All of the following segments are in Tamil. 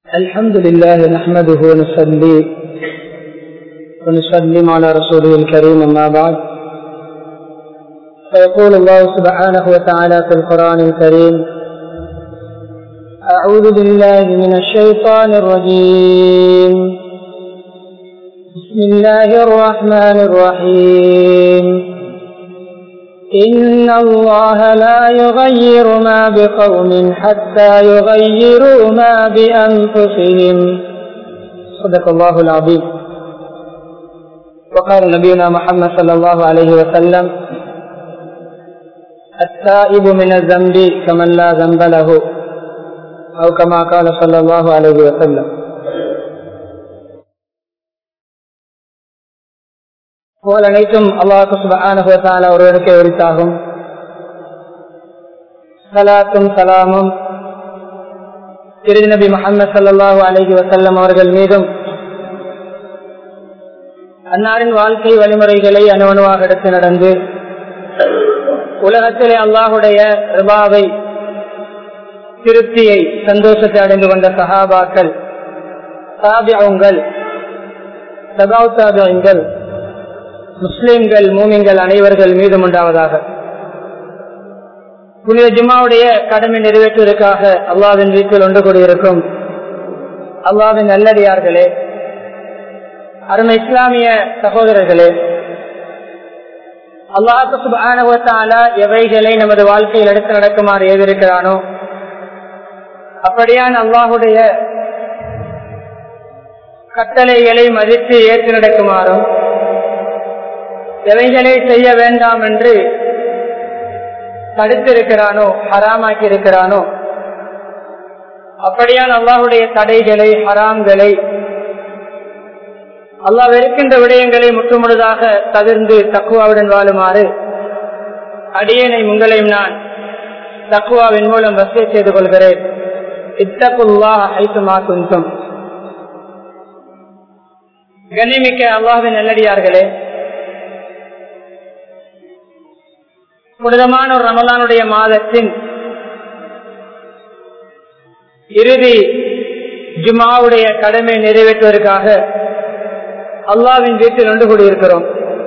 الحمد لله نحمده ونصلي ونسلم على رسوله الكريم أما بعد فيقول الله سبحانه وتعالى في القرآن الكريم أعوذ بالله من الشيطان الرجيم بسم الله الرحمن الرحيم إن الله لا يغير ما بقوم حتى يغيروا ما بأنفسهم صدق الله العظيم وقال نبينا محمد صلى الله عليه وسلم التائب من الذنب كمن لا ذنب له أو كما قال صلى الله عليه وسلم போல் அனைத்தும் அல்லாஹு சுபான ஒருவருக்கே உரித்தாகும் சலாத்தும் சலாமும் திரு நபி முகமது சல்லாஹூ அலஹி வசல்லம் அவர்கள் மீதும் அன்னாரின் வாழ்க்கை வழிமுறைகளை அணுவணுவாக எடுத்து நடந்து உலகத்திலே அல்லாஹுடைய ரிபாவை திருப்தியை சந்தோஷத்தை அடைந்து கொண்ட சஹாபாக்கள் சாபியங்கள் சகாவ் சாபியங்கள் முஸ்லிம்கள் மூமிங்கள் அனைவர்கள் மீதும் உண்டாவதாக புனித ஜும்மாவுடைய கடமை நிறைவேற்றுவதற்காக அல்லாவின் வீட்டில் ஒன்று கூடியிருக்கும் அல்லாவின் நல்லடியார்களே அருமை இஸ்லாமிய சகோதரர்களே அல்லாஹு சுபானுவத்தால எவைகளை நமது வாழ்க்கையில் எடுத்து நடக்குமாறு ஏதிருக்கிறானோ அப்படியான் அல்லாஹுடைய கட்டளைகளை மதித்து ஏற்று நடக்குமாறும் எவைகளை செய்ய வேண்டாம் என்று தடுத்திருக்கிறானோ ஹராமாக்கி இருக்கிறானோ அப்படியான் அல்லாஹுடைய தடைகளை ஹராம்களை அல்லாஹ் வெறுக்கின்ற விடயங்களை முற்றுமுழுதாக தவிர்ந்து தக்குவாவுடன் வாழுமாறு அடியேனை உங்களையும் நான் தக்குவாவின் மூலம் வசதி செய்து கொள்கிறேன் இத்தகுல்லா ஐத்துமா குந்தும் கண்ணிமிக்க அல்லாஹின் நல்லடியார்களே புனிதமான ஒரு ரமலானுடைய மாதத்தின் இறுதி ஜுமாவுடைய கடமை நிறைவேற்றுவதற்காக அல்லாவின் வீட்டில் ஒன்று கூடியிருக்கிறோம்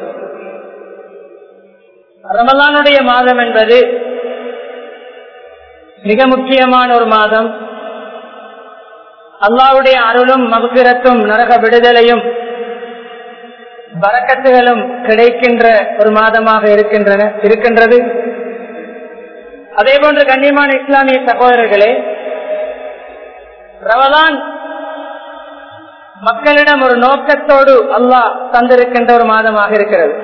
ரமலானுடைய மாதம் என்பது மிக முக்கியமான ஒரு மாதம் அல்லாவுடைய அருளும் மகுபிரத்தும் நரக விடுதலையும் பறக்கத்துகளும் கிடைக்கின்ற ஒரு மாதமாக இருக்கின்றன இருக்கின்றது அதே போன்று கண்ணியமான இஸ்லாமிய சகோதரர்களே ரவலான் மக்களிடம் ஒரு நோக்கத்தோடு அல்லாஹ் தந்திருக்கின்ற ஒரு மாதமாக இருக்கிறது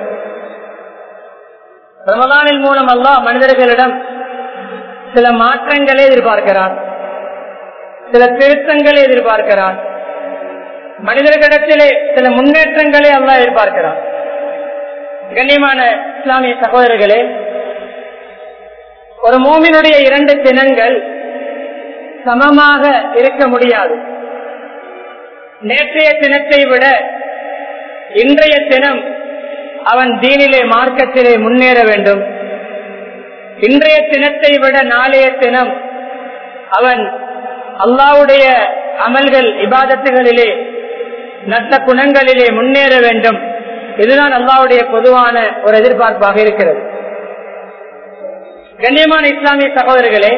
ரமலானின் மூலம் அல்லாஹ் மனிதர்களிடம் சில மாற்றங்களை எதிர்பார்க்கிறான் சில திருத்தங்களை எதிர்பார்க்கிறான் மனிதர்களிடத்திலே சில முன்னேற்றங்களை அல்லா எதிர்பார்க்கிறான் கண்ணியமான இஸ்லாமிய சகோதரர்களே ஒரு மூமினுடைய இரண்டு தினங்கள் சமமாக இருக்க முடியாது நேற்றைய தினத்தை விட இன்றைய தினம் அவன் தீனிலே மார்க்கத்திலே முன்னேற வேண்டும் இன்றைய தினத்தை விட நாளைய தினம் அவன் அல்லாவுடைய அமல்கள் இபாதத்துகளிலே நல்ல குணங்களிலே முன்னேற வேண்டும் இதுதான் அல்லாவுடைய பொதுவான ஒரு எதிர்பார்ப்பாக இருக்கிறது கண்ணியமான இஸ்லாமிய சகோதரர்களே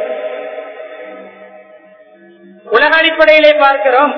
உலக அடிப்படையிலே பார்க்கிறோம்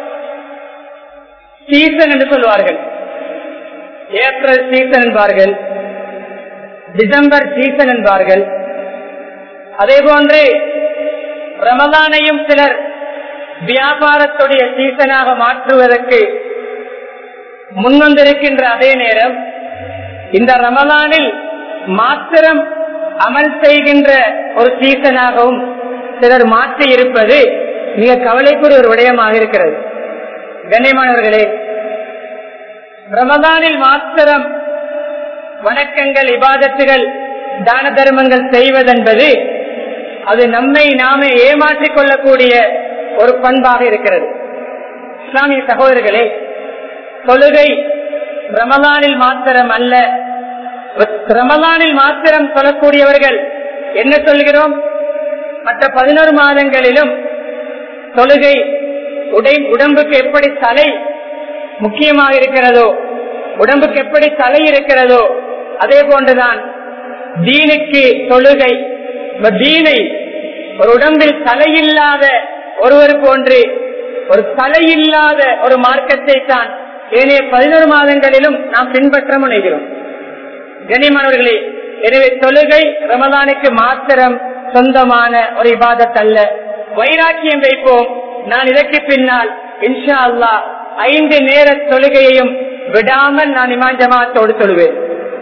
சீசன் என்று சொல்வார்கள் ஏப்ரல் சீசன் என்பார்கள் டிசம்பர் சீசன் என்பார்கள் அதே போன்று ரமதானையும் சிலர் வியாபாரத்துடைய சீசனாக மாற்றுவதற்கு முன்வந்திருக்கின்ற அதே நேரம் இந்த ரமலானில் மாத்திரம் அமல் செய்கின்ற ஒரு சீசனாகவும் சிலர் மாற்றி இருப்பது மிக கவலைக்குரிய ஒரு விடயமாக இருக்கிறது கண்ணியமானவர்களே ரமதானில் மாத்திரம் வணக்கங்கள் இபாதத்துகள் தான தர்மங்கள் செய்வதென்பது அது நம்மை நாமே ஏமாற்றிக் கொள்ளக்கூடிய ஒரு பண்பாக இருக்கிறது இஸ்லாமிய சகோதரர்களே தொழுகை ரமலானில் மாத்திரம் அல்ல ரமலானில் மாத்திரம் சொல்லக்கூடியவர்கள் என்ன சொல்கிறோம் மற்ற பதினோரு மாதங்களிலும் தொழுகை உடை உடம்புக்கு எப்படி தலை முக்கியமாக இருக்கிறதோ உடம்புக்கு எப்படி தலை இருக்கிறதோ அதே போன்றுதான் தீனுக்கு தொழுகை தீனை ஒரு உடம்பில் தலையில்லாத ஒருவர் போன்று ஒரு தலையில்லாத ஒரு மார்க்கத்தை தான் ஏனைய பதினோரு மாதங்களிலும் நாம் பின்பற்ற முனைகிறோம் கனிமானவர்களே எனவே தொழுகை ரமதானுக்கு மாத்திரம் சொந்தமான ஒரு இபாதத் அல்ல வைராக்கியம் வைப்போம் நான் இதற்கு பின்னால் இன்ஷா அல்லா ஐந்து நேர தொழுகையையும் விடாமல் நான் இமான் ஜமாத்தோடு தொழுவேன்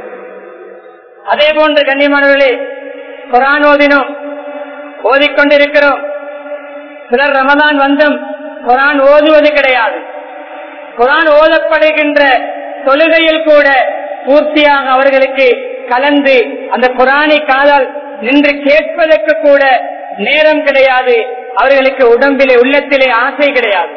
அதே போன்று கண்ணியமானவர்களே குரான் ஓதினோம் ஓதிக்கொண்டிருக்கிறோம் சிலர் ரமதான் வந்தும் குரான் ஓதுவது கிடையாது குரான் ஓதப்படுகின்ற தொழுகையில் கூட பூர்த்தியாக அவர்களுக்கு கலந்து அந்த குரானை காதால் நின்று கேட்பதற்கு கூட நேரம் கிடையாது அவர்களுக்கு உடம்பிலே உள்ளத்திலே ஆசை கிடையாது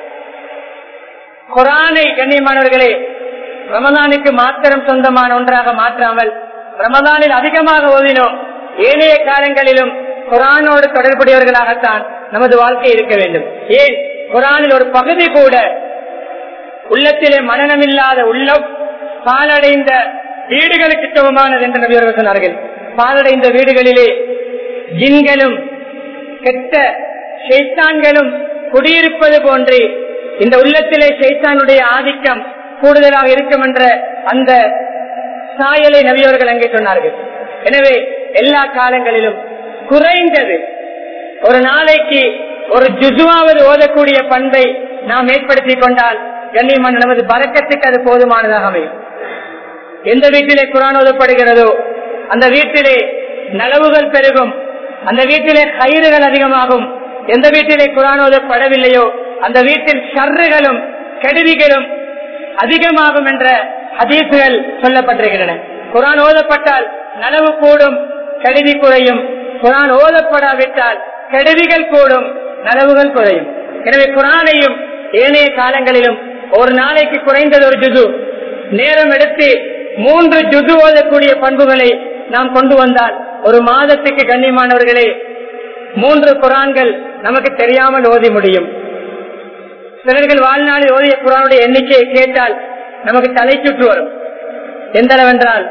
குரானை கண்ணியமானவர்களே ரமதானுக்கு மாத்திரம் சொந்தமான ஒன்றாக மாற்றாமல் ரமதானில் அதிகமாக ஓதினோம் ஏனைய காலங்களிலும் குரானோடு தொடர்புடையவர்களாகத்தான் நமது வாழ்க்கை இருக்க வேண்டும் ஏன் குரானில் ஒரு பகுதி கூட உள்ளத்திலே மனநமில்லாத உள்ளம் பாலடைந்த வீடுகளுக்கு சமமானது என்று நபியர்கள் சொன்னார்கள் பாலடைந்த வீடுகளிலே ஜின்களும் கெட்ட ஷைத்தான்களும் குடியிருப்பது போன்று இந்த உள்ளத்திலே ஷைத்தானுடைய ஆதிக்கம் கூடுதலாக இருக்கும் என்ற அந்த சாயலை நபியவர்கள் அங்கே சொன்னார்கள் எனவே எல்லா காலங்களிலும் குறைந்தது ஒரு நாளைக்கு ஒரு ஜுசுவாவது ஓதக்கூடிய பண்பை நாம் ஏற்படுத்திக் கொண்டால் கண்ணியமான நமது பறக்கத்துக்கு அது போதுமானதாக அமையும் எந்த வீட்டிலே குரான் ஓதப்படுகிறதோ அந்த வீட்டிலே நலவுகள் பெருகும் அந்த வீட்டிலே கயிறுகள் அதிகமாகும் எந்த வீட்டிலே குரான் ஓதப்படவில்லையோ அந்த வீட்டில் ஷர்றுகளும் கெடுதிகளும் அதிகமாகும் என்ற ஹதீசுகள் சொல்லப்பட்டிருக்கின்றன குரான் ஓதப்பட்டால் நனவு கூடும் கெடுதி குறையும் குரான் ஓதப்படாவிட்டால் கெடுதிகள் கூடும் நனவுகள் குறையும் எனவே குரானையும் ஏனைய காலங்களிலும் ஒரு நாளைக்கு குறைந்தது ஒரு ஜுது நேரம் எடுத்து மூன்று ஜுது ஓதக்கூடிய பண்புகளை நாம் கொண்டு வந்தால் ஒரு மாதத்துக்கு கண்ணியமானவர்களே மூன்று குரான்கள் நமக்கு தெரியாமல் ஓதி முடியும் சிலர்கள் வாழ்நாளில் ஓதிய குரானுடைய எண்ணிக்கையை கேட்டால் நமக்கு தலை சுற்று வரும் எந்த அளவென்றால்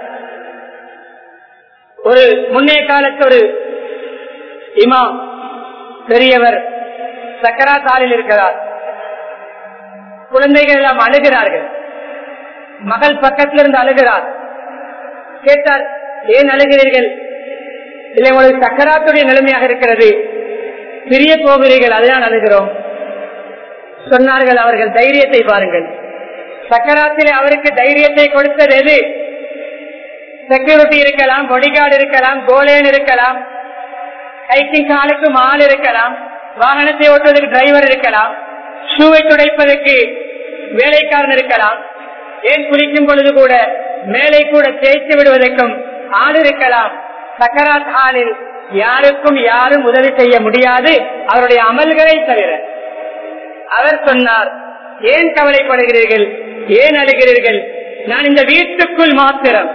ஒரு முன்னைய காலத்து ஒரு இமாம் பெரியவர் சக்கரா தாளில் இருக்கிறார் குழந்தைகள் எல்லாம் அழுகிறார்கள் மகள் பக்கத்திலிருந்து அழுகிறார் கேட்டார் ஏன் அழுகிறீர்கள் இல்லை உங்களுக்கு சக்கராத்துடைய நிலைமையாக இருக்கிறது பிரிய போகிறீர்கள் அதுதான் அழுகிறோம் சொன்னார்கள் அவர்கள் தைரியத்தை பாருங்கள் சக்கராத்திலே அவருக்கு தைரியத்தை கொடுத்தது எது செக்யூரிட்டி இருக்கலாம் பொடிகார்டு இருக்கலாம் கோலேன் இருக்கலாம் கைக்கு காலுக்கு மால் இருக்கலாம் வாகனத்தை ஓட்டுவதற்கு டிரைவர் இருக்கலாம் ஷூவை துடைப்பதற்கு வேலைக்காரன் இருக்கலாம் ஏன் குளிக்கும் பொழுது கூட மேலே கூட தேய்த்து விடுவதற்கும் ஆள் இருக்கலாம் சக்கராத் ஆளில் யாருக்கும் யாரும் உதவி செய்ய முடியாது அவருடைய அமல்களை தவிர அவர் சொன்னார் ஏன் கவலைப்படுகிறீர்கள் ஏன் அழுகிறீர்கள் நான் இந்த வீட்டுக்குள் மாத்திரம்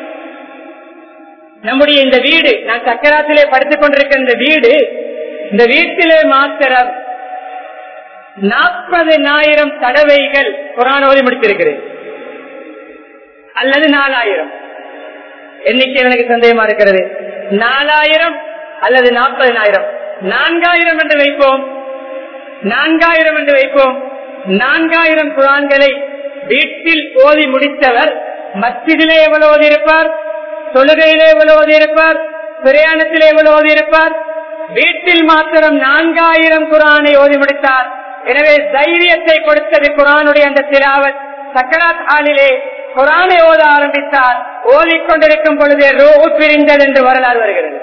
நம்முடைய இந்த வீடு நான் சக்கராத்திலே படுத்துக் கொண்டிருக்கிற இந்த வீடு இந்த வீட்டிலே மாத்திரம் நாற்பதனாயிரம் தடவைகள் குரானோதி முடித்திருக்கிறேன் அல்லது நாலாயிரம் எண்ணிக்கை எனக்கு சந்தேகமா இருக்கிறது நாலாயிரம் அல்லது நாற்பதனாயிரம் நான்காயிரம் என்று வைப்போம் நான்காயிரம் என்று வைப்போம் நான்காயிரம் குரான்களை வீட்டில் ஓதி முடித்தவர் மத்தியிலே எவ்வளவு ஓதி இருப்பார் தொழுகையிலே எவ்வளவு ஓதி இருப்பார் பிரயாணத்திலே எவ்வளவு ஓதி இருப்பார் வீட்டில் மாத்திரம் நான்காயிரம் குரானை ஓதி முடித்தார் எனவே தைரியத்தை கொடுத்தது குரானுடைய அந்த திராவத் சக்கராத் ஆளிலே குரானை ஓத ஆரம்பித்தார் ஓதிக்கொண்டிருக்கும் பொழுதே ரோ பிரிந்தது என்று வரலாறு வருகிறது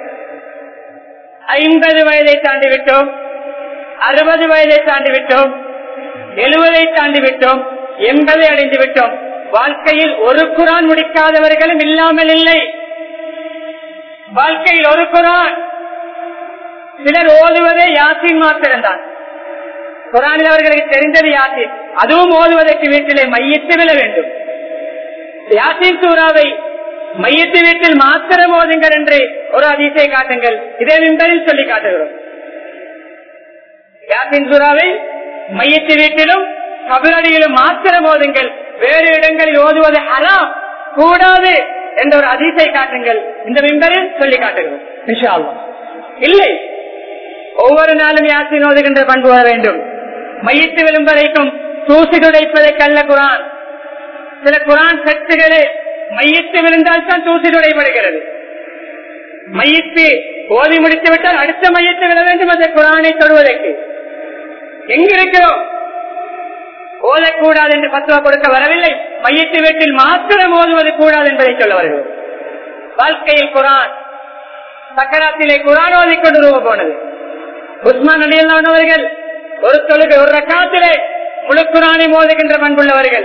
ஐம்பது வயதை தாண்டி விட்டோம் அறுபது வயதை தாண்டி விட்டோம் எழுபதை தாண்டி விட்டோம் எண்பதை அடைந்து விட்டோம் வாழ்க்கையில் ஒரு குரான் முடிக்காதவர்களும் இல்லாமல் இல்லை வாழ்க்கையில் ஒரு குரான் சிலர் ஓதுவதே யாசின் மாத்திரம்தான் குரானில் அவர்களுக்கு தெரிந்தது யாசின் அதுவும் ஓதுவதற்கு வீட்டிலே மையத்து விழ வேண்டும் யாசின் சூறாவை மையத்து வீட்டில் மாத்திரம் ஓதுங்கள் என்று ஒரு அதிசை காட்டுங்கள் இதே மின்பதில் சொல்லி காட்டுகிறோம் யாசின் சூறாவை மையத்து வீட்டிலும் கபிரடியிலும் மாத்திரம் ஓதுங்கள் வேறு இடங்களில் ஓதுவது ஹராம் கூடாது என்ற ஒரு அதிசை காட்டுங்கள் இந்த மிம்பரில் சொல்லி காட்டுகிறோம் இன்ஷா அல்லாஹ். இல்லை ஒவ்வொரு நாளும் யாசின் ஓதுகின்ற பண்பு வர வேண்டும் மையத்து விழும் வரைக்கும் தூசி துடைப்பதை கல்ல குரான் சில குரான் சக்திகளே மையத்து விழுந்தால் தான் தூசி துடைப்படுகிறது மையத்து ஓதி முடித்து விட்டால் அடுத்த மையத்தை விட வேண்டும் அந்த குரானை தொடுவதற்கு எங்கிருக்கிறோம் ஓதக்கூடாது என்று பத்துவா கொடுக்க வரவில்லை மையத்து வீட்டில் மாத்திரம் ஓதுவது கூடாது என்பதை சொல்ல வருகிறோம் வாழ்க்கையில் குரான் சக்கராத்திலே குரான் ஓதிக்கொண்டு ரூப போனது உஸ்மான் அடியல்லானவர்கள் ஒரு தொழுகை ஒரு ரக்காத்திலே முழு குரானை மோதுகின்ற பண்புள்ளவர்கள்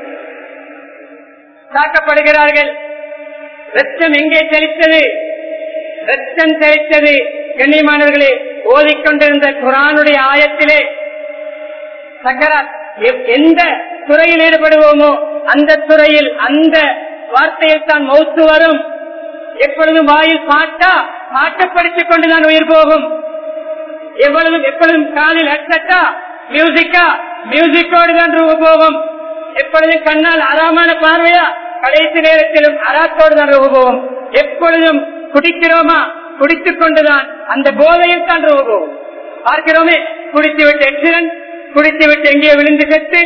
தாக்கப்படுகிறார்கள் ரத்தம் எங்கே தெளித்தது ரத்தம் தெளித்தது கண்ணியமானவர்களே ஓதிக்கொண்டிருந்த குரானுடைய ஆயத்திலே சக்கராத் எப்- எந்த துறையில் ஈடுபடுவோமோ அந்த துறையில் அந்த வார்த்தையில் தான் மௌத்து வரும் எப்பொழுதும் வாயில் பாட்டா பாட்டை படித்துக் கொண்டுதான் உயிர் போகும் எவ்வளவும் எப்பொழுதும் காலில் ஹெட்செட்டா மியூசிக்கா மியூசிக்கோடு தான் ரூப போகும் எப்பொழுதும் கண்ணால் அறாமான பார்வையா கடைசி நேரத்திலும் அறாத்தோடு தான் ரூப போகும் எப்பொழுதும் குடிக்கிறோமா குடித்துக் கொண்டுதான் அந்த போதையில் தான் ரூப போகும் பார்க்கிறோமே குடித்து விட்டு ஆக்சிடென்ட் குடித்து விட்டு எங்கேயோ விழுந்து செத்து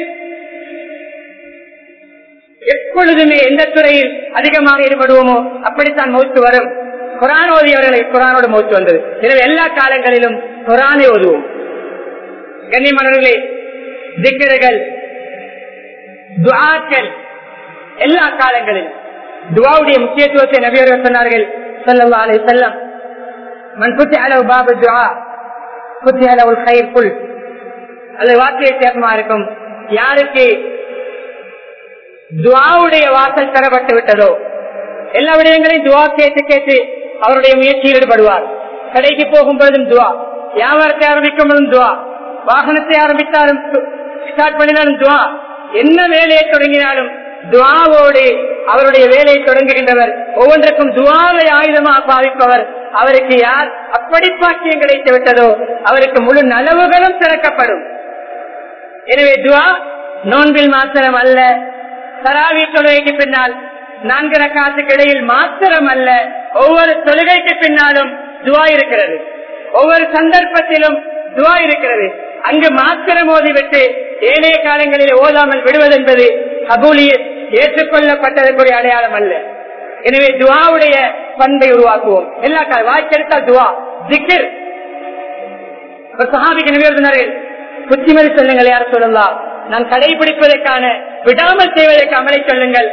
எப்பொழுதுமே எந்த துறையில் அதிகமாக ஈடுபடுவோமோ அப்படித்தான் மௌத்து வரும் குரான் ஓதியவர்களை குரானோடு மௌத்து வந்தது எனவே எல்லா காலங்களிலும் குரானை ஓதுவோம் கண்ணியமானவர்களே திக்கர்கள் துஆக்கள் எல்லா காலங்களிலும் துவாவுடைய முக்கியத்துவத்தை நபியர்கள் சொன்னார்கள் ஸல்லல்லாஹு அலைஹி வஸல்லம் மன் ஃபுத்திஹ லஹு பாபு துஆ ஃபுத்திஹ லஹுல் கைர் குல் அது வார்த்தை வித்தியாசமா இருக்கும் யாருக்கு துவாவுடைய வாசல் தரப்பட்டு விட்டதோ எல்லா விடயங்களையும் துவா கேட்டு கேட்டு அவருடைய முயற்சியில் ஈடுபடுவார் கடைக்கு போகும் பொழுதும் துவா வியாபாரத்தை ஆரம்பிக்கும் பொழுதும் துவா வாகனத்தை ஆரம்பித்தாலும் ஸ்டார்ட் பண்ணினாலும் துவா என்ன வேலையை தொடங்கினாலும் துவாவோடு அவருடைய வேலையை தொடங்குகின்றவர் ஒவ்வொன்றுக்கும் துவாவை ஆயுதமாக பாவிப்பவர் அவருக்கு யார் அப்படி பாக்கியம் கிடைத்து விட்டதோ அவருக்கு முழு நலவுகளும் திறக்கப்படும் எனவே துவா நோன்பில் மாத்திரம் அல்ல தராவி தொழுகைக்கு பின்னால் நான்கு ரக்காத்துக்கு இடையில் மாத்திரம் அல்ல ஒவ்வொரு தொழுகைக்கு பின்னாலும் துவா இருக்கிறது ஒவ்வொரு சந்தர்ப்பத்திலும் துவா இருக்கிறது அங்கு மாத்திரம் ஓதிவிட்டு ஏனைய காலங்களில் ஓதாமல் விடுவது என்பது கபூலிய ஏற்றுக்கொள்ளப்பட்டதற்குரிய அடையாளம் அல்ல எனவே துவாவுடைய பண்பை உருவாக்குவோம் எல்லா கால வாய்க்கெடுத்தால் துவா திக்கிர் ஒரு சஹாபிக்கு நிவேதனார்கள் புத்திமதி சொல்லுங்கள் யார் சொல்லலாம் நான் கடைபிடிப்பதற்கான விடாமல் செய்வதற்கு அமலை சொல்லுங்கள்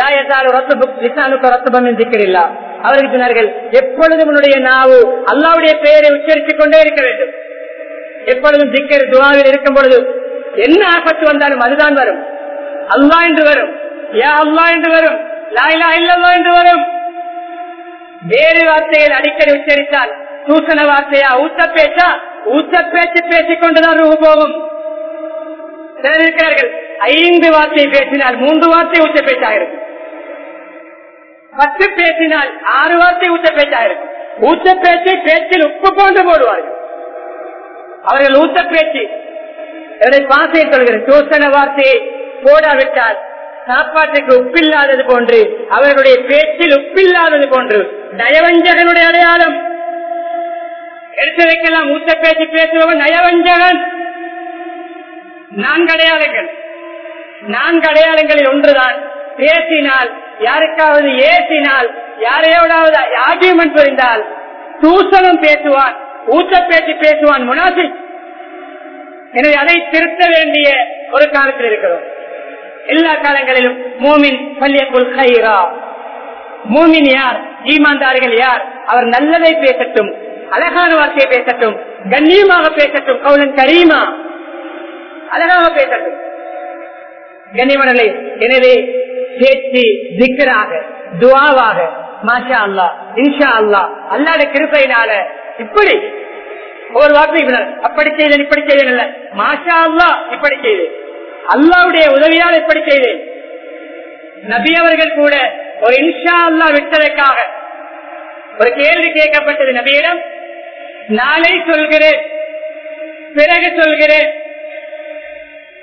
இல்லா அவருக்கு சொன்னார்கள் எப்பொழுதும் உன்னுடைய நாவு அல்லாவுடைய பெயரை உச்சரித்துக் கொண்டே இருக்க வேண்டும் எப்பொழுதும் திக்கர் துவாவில் இருக்கும் பொழுது என்ன ஆபத்து வந்தாலும் அதுதான் வரும் அல்லா என்று வரும் யா அல்லா என்று வரும் லாயிலா இல்லல்லா என்று வரும் வேறு வார்த்தைகள் அடிக்கடி உச்சரித்தால் தூசண வார்த்தையா ஊத்த பேச்சா ஊத்த பேச்சு பேசிக் கொண்டுதான் ரூபு போகும் சிலர் இருக்கிறார்கள் ஐந்து வார்த்தை பேசினால் மூன்று வார்த்தை ஊத்த பேச்சாயிருக்கும் பத்து பேசினால் ஆறு வார்த்தை ஊத்த பேச்சாயிருக்கும் ஊத்த பேச்சை பேச்சில் உப்பு போன்று போடுவார்கள் அவர்கள் ஊத்த பேச்சு என்னுடைய பாசையை சொல்கிறேன் தூசண வார்த்தையை போடாவிட்டால் சாப்பாட்டுக்கு உப்பில்லாதது போன்று அவர்களுடைய பேச்சில் உப்பில்லாதது போன்று நயவஞ்சகனுடைய அடையாளம் எடுத்து வைக்கலாம் ஊத்த பேச்சு பேசுபவன் நயவஞ்சகன் நான்கு அடையாளங்கள் நான்கு அடையாளங்களில் ஒன்றுதான் பேசினால் யாருக்காவது ஏசினால் யாரையோடாவது ஆகியமன் புரிந்தால் தூசணம் பேசுவான் ஊத்த பேச்சு பேசுவான் முனாசி எனவே அதை திருத்த வேண்டிய ஒரு காலத்தில் இருக்கிறோம் எல்லா காலங்களிலும் மூமின் பள்ளியக்குள் ஹைரா மூமின் யார் ஈமான்தார்கள் யார் அவர் நல்லதை பேசட்டும் அழகான வார்த்தையை பேசட்டும் கண்ணியமாக பேசட்டும் கவுலன் கரீமா அழகாக பேசட்டும் கண்ணியமனே எனவே பேச்சு திக்கராக துவாவாக மாஷா அல்லா இன்ஷா அல்லா அல்லாட கிருப்பையினால இப்படி ஒரு வார்த்தை இப்படி அப்படி செய்தேன் இப்படி செய்தேன் இல்ல மாஷா அல்லா இப்படி செய்தேன் அல்லாவுடைய உதவியால் இப்படி செய்தேன் நபி அவர்கள் கூட ஒரு இன்ஷா அல்லா விட்டதற்காக ஒரு கேள்வி கேட்கப்பட்டது நபியிடம் நாளை சொல்கிறேன் பிறகு சொல்கிறேன்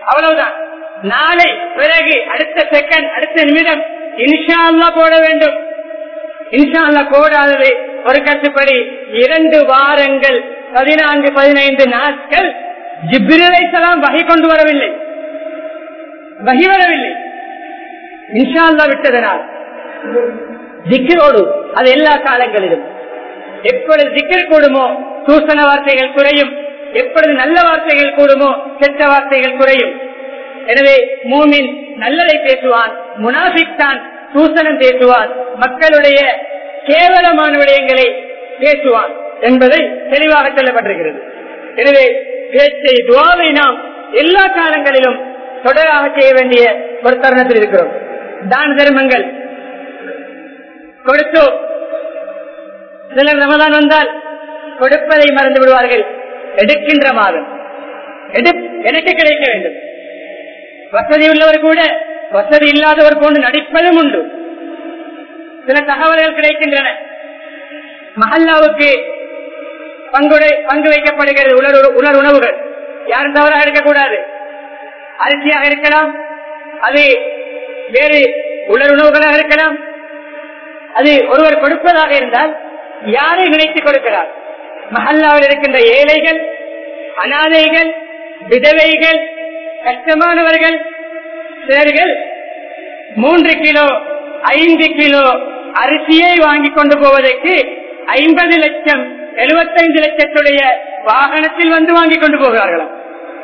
அவ்வளவுதான் நாளை பிறகு அடுத்த செகண்ட் அடுத்த நிமிடம் இன்ஷா அல்லா போட வேண்டும் இன்ஷா அல்லா போடாதது ஒரு கட்டுப்படி இரண்டு வாரங்கள் பதினான்கு பதினைந்து நாட்கள் ஜிப்ரிலைசலாம் வகை கொண்டு வரவில்லை வகி வரவில்லை இன்ஷா அல்லா விட்டதனால் திக்கரோடு அது எல்லா காலங்களிலும் எப்பொழுது திக்கர் கூடுமோ சூசன வார்த்தைகள் குறையும் எப்பொழுது நல்ல வார்த்தைகள் கூடுமோ கெட்ட வார்த்தைகள் குறையும் எனவே மூமின் நல்லதை பேசுவான் முனாபிக் தான் சூசனம் பேசுவான் மக்களுடைய கேவலமான விடயங்களை பேசுவான் என்பதை தெளிவாக சொல்லப்பட்டிருக்கிறது எனவே பேச்சை துவாவை நாம் எல்லா காலங்களிலும் தொடராக செய்ய வேண்டிய ஒரு தருணத்தில் இருக்கிறோம் தான தர்மங்கள் கொடுத்தோ சிலர் ரமதான் வந்தால் கொடுப்பதை மறந்து விடுவார்கள் எடுக்கின்ற மாதம் எனக்கு கிடைக்க வேண்டும் வசதி உள்ளவர் கூட வசதி இல்லாதவர் கொண்டு நடிப்பதும் உண்டு சில தகவல்கள் கிடைக்கின்றன மஹல்லாவுக்கு பங்குடை பங்கு வைக்கப்படுகிறது உலர் உலர் உணவுகள் யாரும் தவறாக இருக்கக்கூடாது அரிசியாக இருக்கலாம் அது வேறு உலர் உணவுகளாக இருக்கலாம் அது ஒருவர் கொடுப்பதாக இருந்தால் யாரை நினைத்து கொடுக்கிறார் மஹல்லாவில் இருக்கின்ற ஏழைகள் அனாதைகள் விதவைகள் கஷ்டமானவர்கள் சிலர்கள் மூன்று கிலோ ஐந்து கிலோ அரிசியை வாங்கி கொண்டு போவதற்கு ஐம்பது லட்சம் எழுபத்தைந்து லட்சத்துடைய வாகனத்தில் வந்து வாங்கி கொண்டு போகிறார்களாம்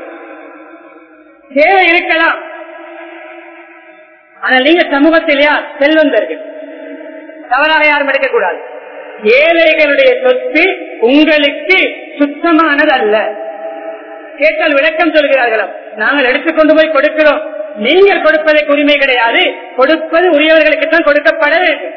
தேவை இருக்கலாம் ஆனால் நீங்க சமூகத்தில் யார் செல்வந்தர்கள் தவறாக யாரும் எடுக்கக்கூடாது ஏழைகளுடைய சொத்து உங்களுக்கு சுத்தமானது அல்ல கேட்டால் விளக்கம் சொல்கிறார்களாம் நாங்கள் எடுத்துக்கொண்டு போய் கொடுக்கிறோம் நீங்கள் கொடுப்பதற்கு உரிமை கிடையாது கொடுப்பது உரியவர்களுக்கு தான் கொடுக்கப்பட வேண்டும்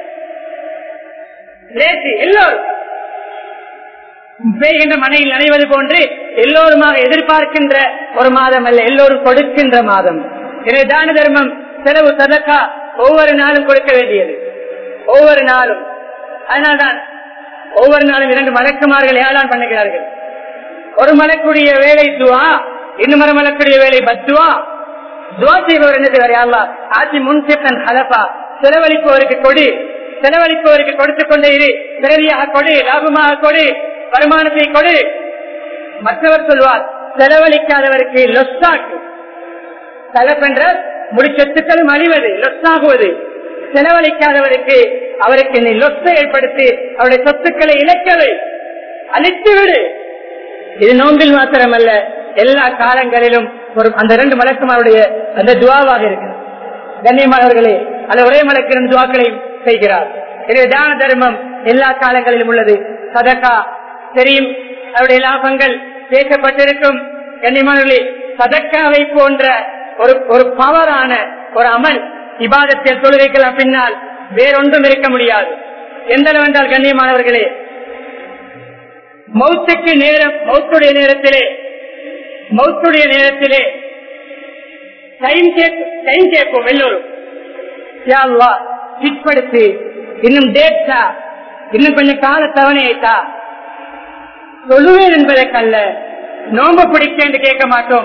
எல்லோரும் பெய்கின்ற மனையில் நனைவது போன்று எல்லோருமாக எதிர்பார்க்கின்ற ஒரு மாதம் அல்ல எல்லோரும் கொடுக்கின்ற மாதம் எனவே தான தர்மம் செலவு சதக்கா ஒவ்வொரு நாளும் கொடுக்க வேண்டியது ஒவ்வொரு நாளும் அதனால்தான் ஒவ்வொரு நாளும் இரண்டு மலக்குமார்கள் ஏழான் பண்ணுகிறார்கள் ஒரு மலக்குடைய வேலை துவா இன்னும் மலக்குடைய வேலை பத்துவா துவா செய்பவர் என்ன செய்வார் யாருலா ஆட்சி முன்சிப்பன் ஹலப்பா செலவழிப்பவருக்கு கொடு செலவழிப்பவருக்கு கொடுத்துக் கொண்டே இரு பிறவியாக கொடு லாபமாக கொடு வருமானத்தை கொடு மற்றவர் சொல்வார் செலவழிக்காதவருக்கு லொஸ்டாக்கு செலவென்ற முழு சொத்துக்களும் அழிவது லொஸ்டாகுவது செலவழிக்காதவருக்கு அவருக்கு நீ லொஸ்தை ஏற்படுத்தி அவருடைய சொத்துக்களை இழக்கவை அழித்து விடு இது நோம்பில் மாத்திரமல்ல எல்லா காலங்களிலும் ஒரு அந்த இரண்டு மலக்குமாருடைய அந்த துவாவாக இருக்கு கண்ணியமானவர்களே அந்த ஒரே மலக்கிறம் துவாக்களையும் செய்கிறார் எனவே தான தர்மம் எல்லா காலங்களிலும் உள்ளது சதக்கா தெரியும் அவருடைய லாபங்கள் பேசப்பட்டிருக்கும் கண்ணியமானவர்களே சதக்காவை போன்ற ஒரு ஒரு பவரான ஒரு அமல் இபாதத்தில் தொழுகைக்கெல்லாம் பின்னால் வேறொன்றும் இருக்க முடியாது எந்த அளவு என்றால் கண்ணியமானவர்களே மௌத்துக்கு நேரம் மௌத்துடைய நேரத்திலே மௌத்துடைய நேரத்திலே டைம் டைம் கேட்போம் எல்லோரும் பிற்படுத்தி இன்னும் டேட்டா இன்னும் கொஞ்சம் கால தவணையைத்தா சொல்லுவேன் என்பதற்கல்ல நோம்ப பிடிக்க என்று கேட்க மாட்டோம்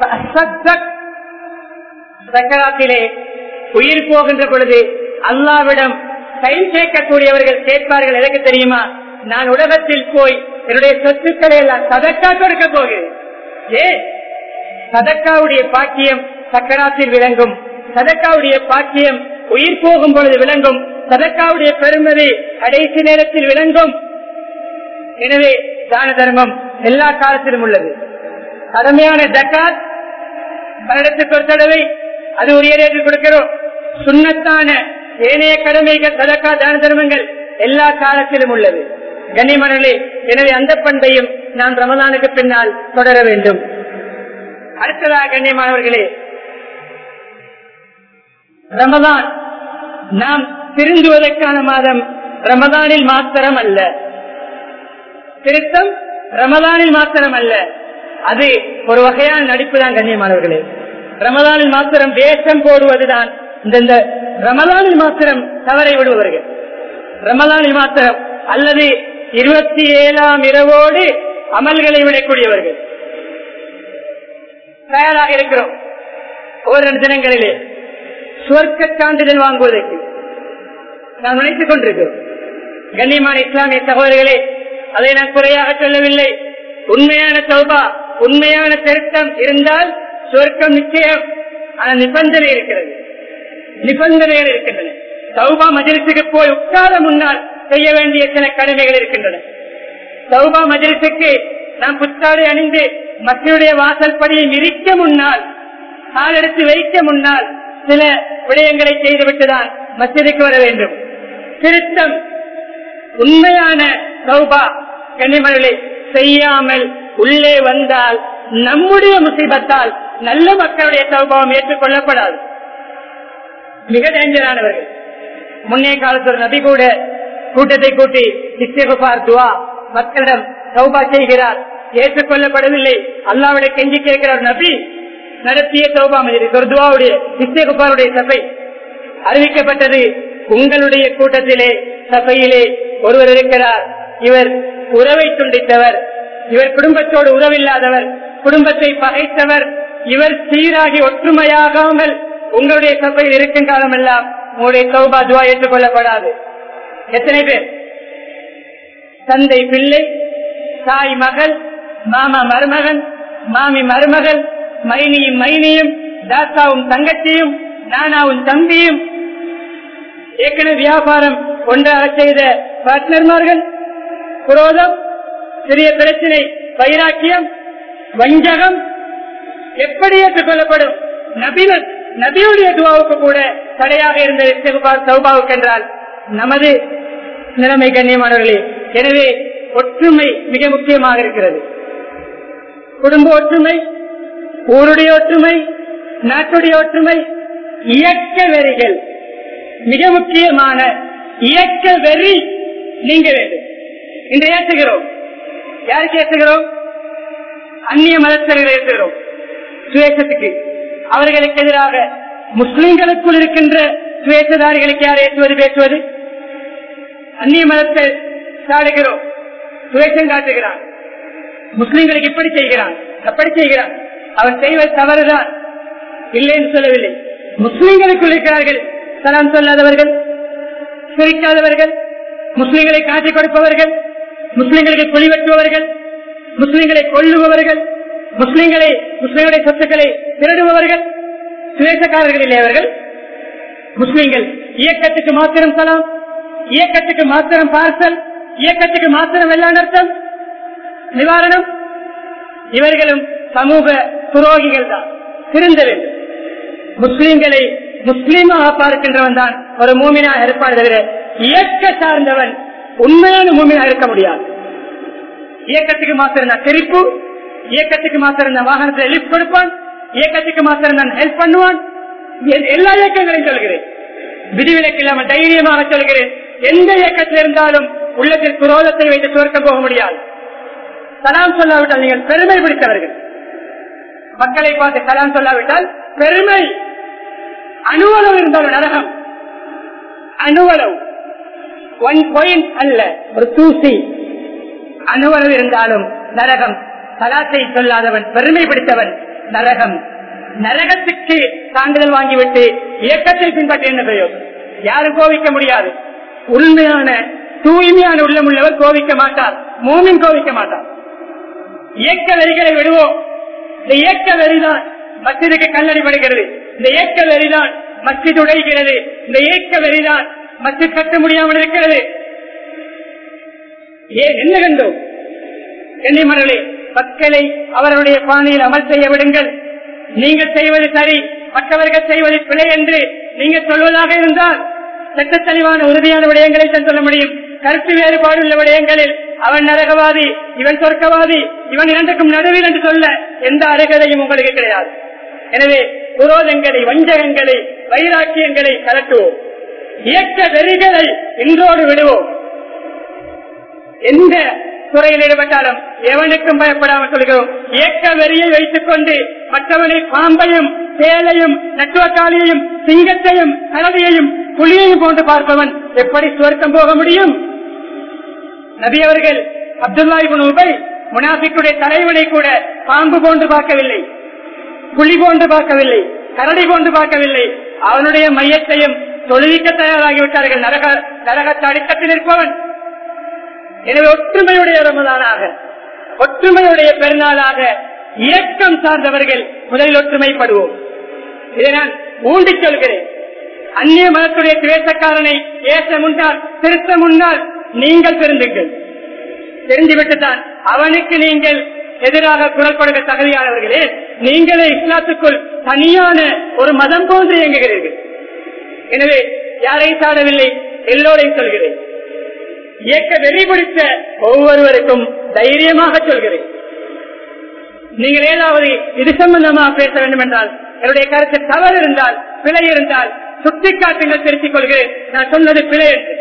சக்கராத்திலே உயிர் போகின்ற பொழுது அல்லாவிடம் டைம் கேட்கக்கூடியவர்கள் கேட்பார்கள் எனக்கு தெரியுமா நான் உலகத்தில் போய் என்னுடைய சொத்துக்களை எல்லாம் சதக்கா கொடுக்க போகிறேன் ஏ சதக்காவுடைய பாக்கியம் சக்கராத்தில் விளங்கும் சதக்காவுடைய பாக்கியம் உயிர் போகும் பொழுது விளங்கும் சதக்காவுடைய பெருமதி கடைசி நேரத்தில் விளங்கும் எனவே தான தர்மம் எல்லா காலத்திலும் உள்ளது கடமையான ஜக்காத் வருடத்துக்கு ஒரு தடவை அது உரிய ரேட்டில் கொடுக்கிறோம் சுண்ணத்தான ஏனைய கடமைகள் சதக்கா தான தர்மங்கள் எல்லா காலத்திலும் உள்ளது கண்ணியமனே எனவே அந்த பண்பையும் நான் ரமதானுக்கு பின்னால் தொடர வேண்டும் அடுத்ததாக கண்ணியமானவர்களே ரமதான் நாம் திருந்துவதற்கான மாதம் ரமதானில் மாத்திரம் அல்ல திருத்தம் ரமதானில் மாத்திரம் அல்ல அது ஒரு வகையான நடிப்பு தான் கண்ணியமானவர்களே ரமதானில் மாத்திரம் வேஷம் போடுவதுதான் இந்த ரமதானில் மாத்திரம் தவறை விடுபவர்கள் ரமதானில் மாத்திரம் அல்லது இருபத்தி ஏழாம் இரவோடு அமல்களை விடக்கூடியவர்கள் தயாராக இருக்கிறோம் ஓரிரு தினங்களிலே சுவர்க்க சான்றிதழ் வாங்குவதற்கு நாம் நினைத்துக் கொண்டிருக்கிறோம் கண்ணியமான இஸ்லாமிய சகோதரர்களே அதை நான் குறையாக சொல்லவில்லை உண்மையான சௌபா உண்மையான திருத்தம் இருந்தால் சுவர்க்கம் நிச்சயம் ஆன நிபந்தனை இருக்கிறது நிபந்தனைகள் இருக்கின்றன சௌபா மஜலிசுக்கு போய் உட்கார முன்னால் செய்ய வேண்டிய சில கடமைகள் இருக்கின்றன சௌபா மஜலிசுக்கு நாம் புத்தாடை அணிந்து மக்களுடைய வாசல் படியை மிதிக்க முன்னால் கால் எடுத்து வைக்க முன்னால் சில விடயங்களை செய்துவிட்டுதான் மசிதிக்கு வர வேண்டும் திருத்தம் உண்மையான சௌபா கனிமர்களை செய்யாமல் உள்ளே வந்தால் நம்முடைய முசீபத்தால் நல்ல மக்களுடைய சௌபாவம் ஏற்றுக்கொள்ளப்படாது மிக டேஞ்சரானவர்கள் முன்னே காலத்தில் ஒரு நபி கூட கூட்டத்தை கூட்டி இஸ்திகுபார் துவா மக்களிடம் சௌபா செய்கிறார் ஏற்றுக்கொள்ளப்படவில்லை அல்லாவிட கெஞ்சி கேட்கிற ஒரு நபி நடத்திய சௌபா மஜிலிஸ் ஒரு துவாவுடைய இஸ்திகுபாருடைய சபை அறிவிக்கப்பட்டது உங்களுடைய கூட்டத்திலே சபையிலே ஒருவர் இருக்கிறார் இவர் உறவை துண்டித்தவர் இவர் குடும்பத்தோடு உறவில்லாதவர் குடும்பத்தை பகைத்தவர் இவர் சீராகி ஒற்றுமையாகாமல் உங்களுடைய சபையில் இருக்கும் காலமெல்லாம் உங்களுடைய சௌபா துவா ஏற்றுக்கொள்ளப்படாது எத்தனை பேர் தந்தை பிள்ளை தாய் மகள் மாமா மருமகன் மாமி மருமகள் மைனியும் மைனியும் தாத்தாவும் தங்கச்சியும் நானாவும் தம்பியும் ஏற்கனவே வியாபாரம் ஒன்றாக செய்த பார்ட்னர்மார்கள் குரோதம் சிறிய பிரச்சனை வைராக்கியம் வஞ்சகம் எப்படி ஏற்றுக்கொள்ளப்படும் நபிகள் நபியுடைய துவாவுக்கு கூட தடையாக இருந்த இஸ்திகுபார் சௌபாவுக்கு என்றால் நமது நிலைமை கண்ணியமானவர்களே எனவே ஒற்றுமை மிக முக்கியமாக இருக்கிறது குடும்ப ஒற்றுமை ஊருடைய ஒற்றுமை நாட்டுடைய ஒற்றுமை இயக்க வெறிகள் மிக முக்கியமான இயக்க வெறி நீங்க வேண்டும் இன்று ஏற்றுகிறோம் யாருக்கு ஏற்றுகிறோம் அந்நிய மதத்தர்களை ஏற்றுகிறோம் சுவேசத்துக்கு அவர்களுக்கு எதிராக முஸ்லிம்களுக்குள் இருக்கின்ற சுவேசதாரிகளுக்கு யார் ஏற்றுவது பேசுவது அந்நிய மதத்தை சாடுகிறோம் சுவேசம் காட்டுகிறான் முஸ்லிம்களுக்கு இப்படி செய்கிறான் அப்படி செய்கிறான் அவன் செய்வது தவறுதான் இல்லை என்று சொல்லவில்லை முஸ்லிம்களுக்குள் இருக்கிறார்கள் சலாம் சொல்லாதவர்கள் சிரிக்காதவர்கள் முஸ்லிம்களை காட்டிக் கொடுப்பவர்கள் முஸ்லிம்களுக்கு குழி வெட்டுபவர்கள் முஸ்லிம்களை கொல்லுபவர்கள் முஸ்லிம்களை முஸ்லிம்களுடைய சொத்துக்களை திருடுபவர்கள் சுவேசக்காரர்கள் இல்லை அவர்கள் முஸ்லிம்கள் இயக்கத்துக்கு மாத்திரம் சலாம் இயக்கத்துக்கு மாத்திரம் பார்சல் இயக்கத்துக்கு மாத்திரம் வெள்ளான் அர்த்தம் நிவாரணம் இவர்களும் சமூக துரோகிகள் தான் திருந்த வேண்டும் முஸ்லிம்களை முஸ்லீமாக பார்க்கின்றவன் தான் ஒரு மூமினாக இருப்பார் தவிர இயக்க சார்ந்தவன் உண்மையான மூமினாக இருக்க முடியாது இயக்கத்துக்கு மாத்திரம் தான் சிரிப்பு இயக்கத்துக்கு மாத்திரம் தான் வாகனத்தில் லிப்ட் கொடுப்பான் இயக்கத்துக்கு மாத்திரம் தான் ஹெல்ப் பண்ணுவான் எ- எல்லா இயக்கங்களையும் சொல்கிறேன் விதிவிலக்கு இல்லாமல் தைரியமாக சொல்கிறேன் எந்த இயக்கத்தில் இருந்தாலும் உள்ளத்தில் குரோதத்தை வைத்து சுவர்க்கம் போக முடியாது சலாம் சொல்லாவிட்டால் நீங்கள் பெருமை பிடித்தவர்கள் மக்களை பார்த்து சலாம் சொல்லாவிட்டால் பெருமை அணுவளவு இருந்தாலும் நரகம் அணுவளவு ஒன் பாயிண்ட் அல்ல ஒரு தூசி அணுவளவு இருந்தாலும் நரகம் சலாத்தை சொல்லாதவன் பெருமை பிடித்தவன் நரகம் நரகத்துக்கு சான்றிதழ் வாங்கிவிட்டு இயக்கத்தை பின்பற்றி என்ன பிரயோஜனம் யாரும் கோவிக்க முடியாது உண்மையான தூய்மையான உள்ளம் உள்ளவர் கோவிக்க மாட்டார் மூமின் கோவிக்க மாட்டார் இயக்க வெறிகளை விடுவோம் இந்த இயக்க வெறிதான் மஸ்ஜிதுக்கு கல்லடிபடுகிறது இந்த இயக்க வெறிதான் மஸ்ஜித் உடைகிறது இந்த இயக்க வெறிதான் மஸ்ஜித் கட்ட முடியாமல் இருக்கிறது ஏன் என்ன கண்டோம் கண்ணிமணர்களே மக்களை அவர்களுடைய பாணியில் அமல் செய்ய விடுங்கள் நீங்கள் செய்வது சரி மற்றவர்கள் செய்வது பிழை என்று நீங்கள் சொல்வதாக இருந்தால் சட்ட தெளிவான உறுதியான விடயங்களை தான் சொல்ல முடியும் கருத்து வேறுபாடு உள்ள விடயங்களில் அவன் நரகவாதி இவன் சொர்க்கவாதி இவன் இரண்டுக்கும் நடுவில் என்று சொல்ல எந்த அருகதையும் உங்களுக்கு கிடையாது எனவே குரோதங்களை வஞ்சகங்களை வைராக்கியங்களை கலட்டுவோம் இயக்க வெறிகளை இன்றோடு விடுவோம் எந்த துறையில் ஈடுபட்டாலும் எவனுக்கும் பயப்படாமல் சொல்கிறோம் இயக்க வெறியை வைத்துக் கொண்டு மற்றவனை பாம்பையும் சேலையும் நட்டுவக்காளியையும் சிங்கத்தையும் கரடியையும் புலியையும் போன்று பார்ப்பவன் எப்படி சுவர்க்கம் போக முடியும் நபி அவர்கள் அப்துல்லா இப்னு உபை முனாஃபிக்குடைய தலைவனை கூட பாம்பு போன்று பார்க்கவில்லை புலி போன்று பார்க்கவில்லை கரடி கொண்டு பார்க்கவில்லை அவனுடைய மையத்தையும் தொழுவிக்க தயாராகிவிட்டார்கள் நரக நரக தடிக்கத்தில் இருப்பவன் எனவே ஒற்றுமையுடைய ரமதானாக ஒற்றுமையுடைய பெருநாளாக இயக்கம் சார்ந்தவர்கள் முதலில் ஒற்றுமைப்படுவோம் இதை நான் ஊண்டிச் சொல்கிறேன் அந்நிய மதத்துடைய துவேசக்காரனை ஏச முன்னால் திருத்த முன்னால் நீங்கள் திருந்துங்கள் தெரிந்துவிட்டுதான் அவனுக்கு நீங்கள் எதிராக குரல் கொடுக்க தகுதியானவர்களே நீங்களே இஸ்லாத்துக்குள் தனியான ஒரு மதம் போன்று இயங்குகிறீர்கள் எனவே யாரையும் சாடவில்லை எல்லோரையும் சொல்கிறேன் இயக்க வெறி பிடித்த ஒவ்வொருவருக்கும் தைரியமாக சொல்கிறேன் நீங்கள் ஏதாவது இது சம்பந்தமாக பேச வேண்டும் என்றால் என்னுடைய கருத்து தவறு இருந்தால் பிழை இருந்தால் சுட்டிக்காட்டுங்கள் திருத்திக் கொள்கிறேன் நான் சொன்னது பிழை என்று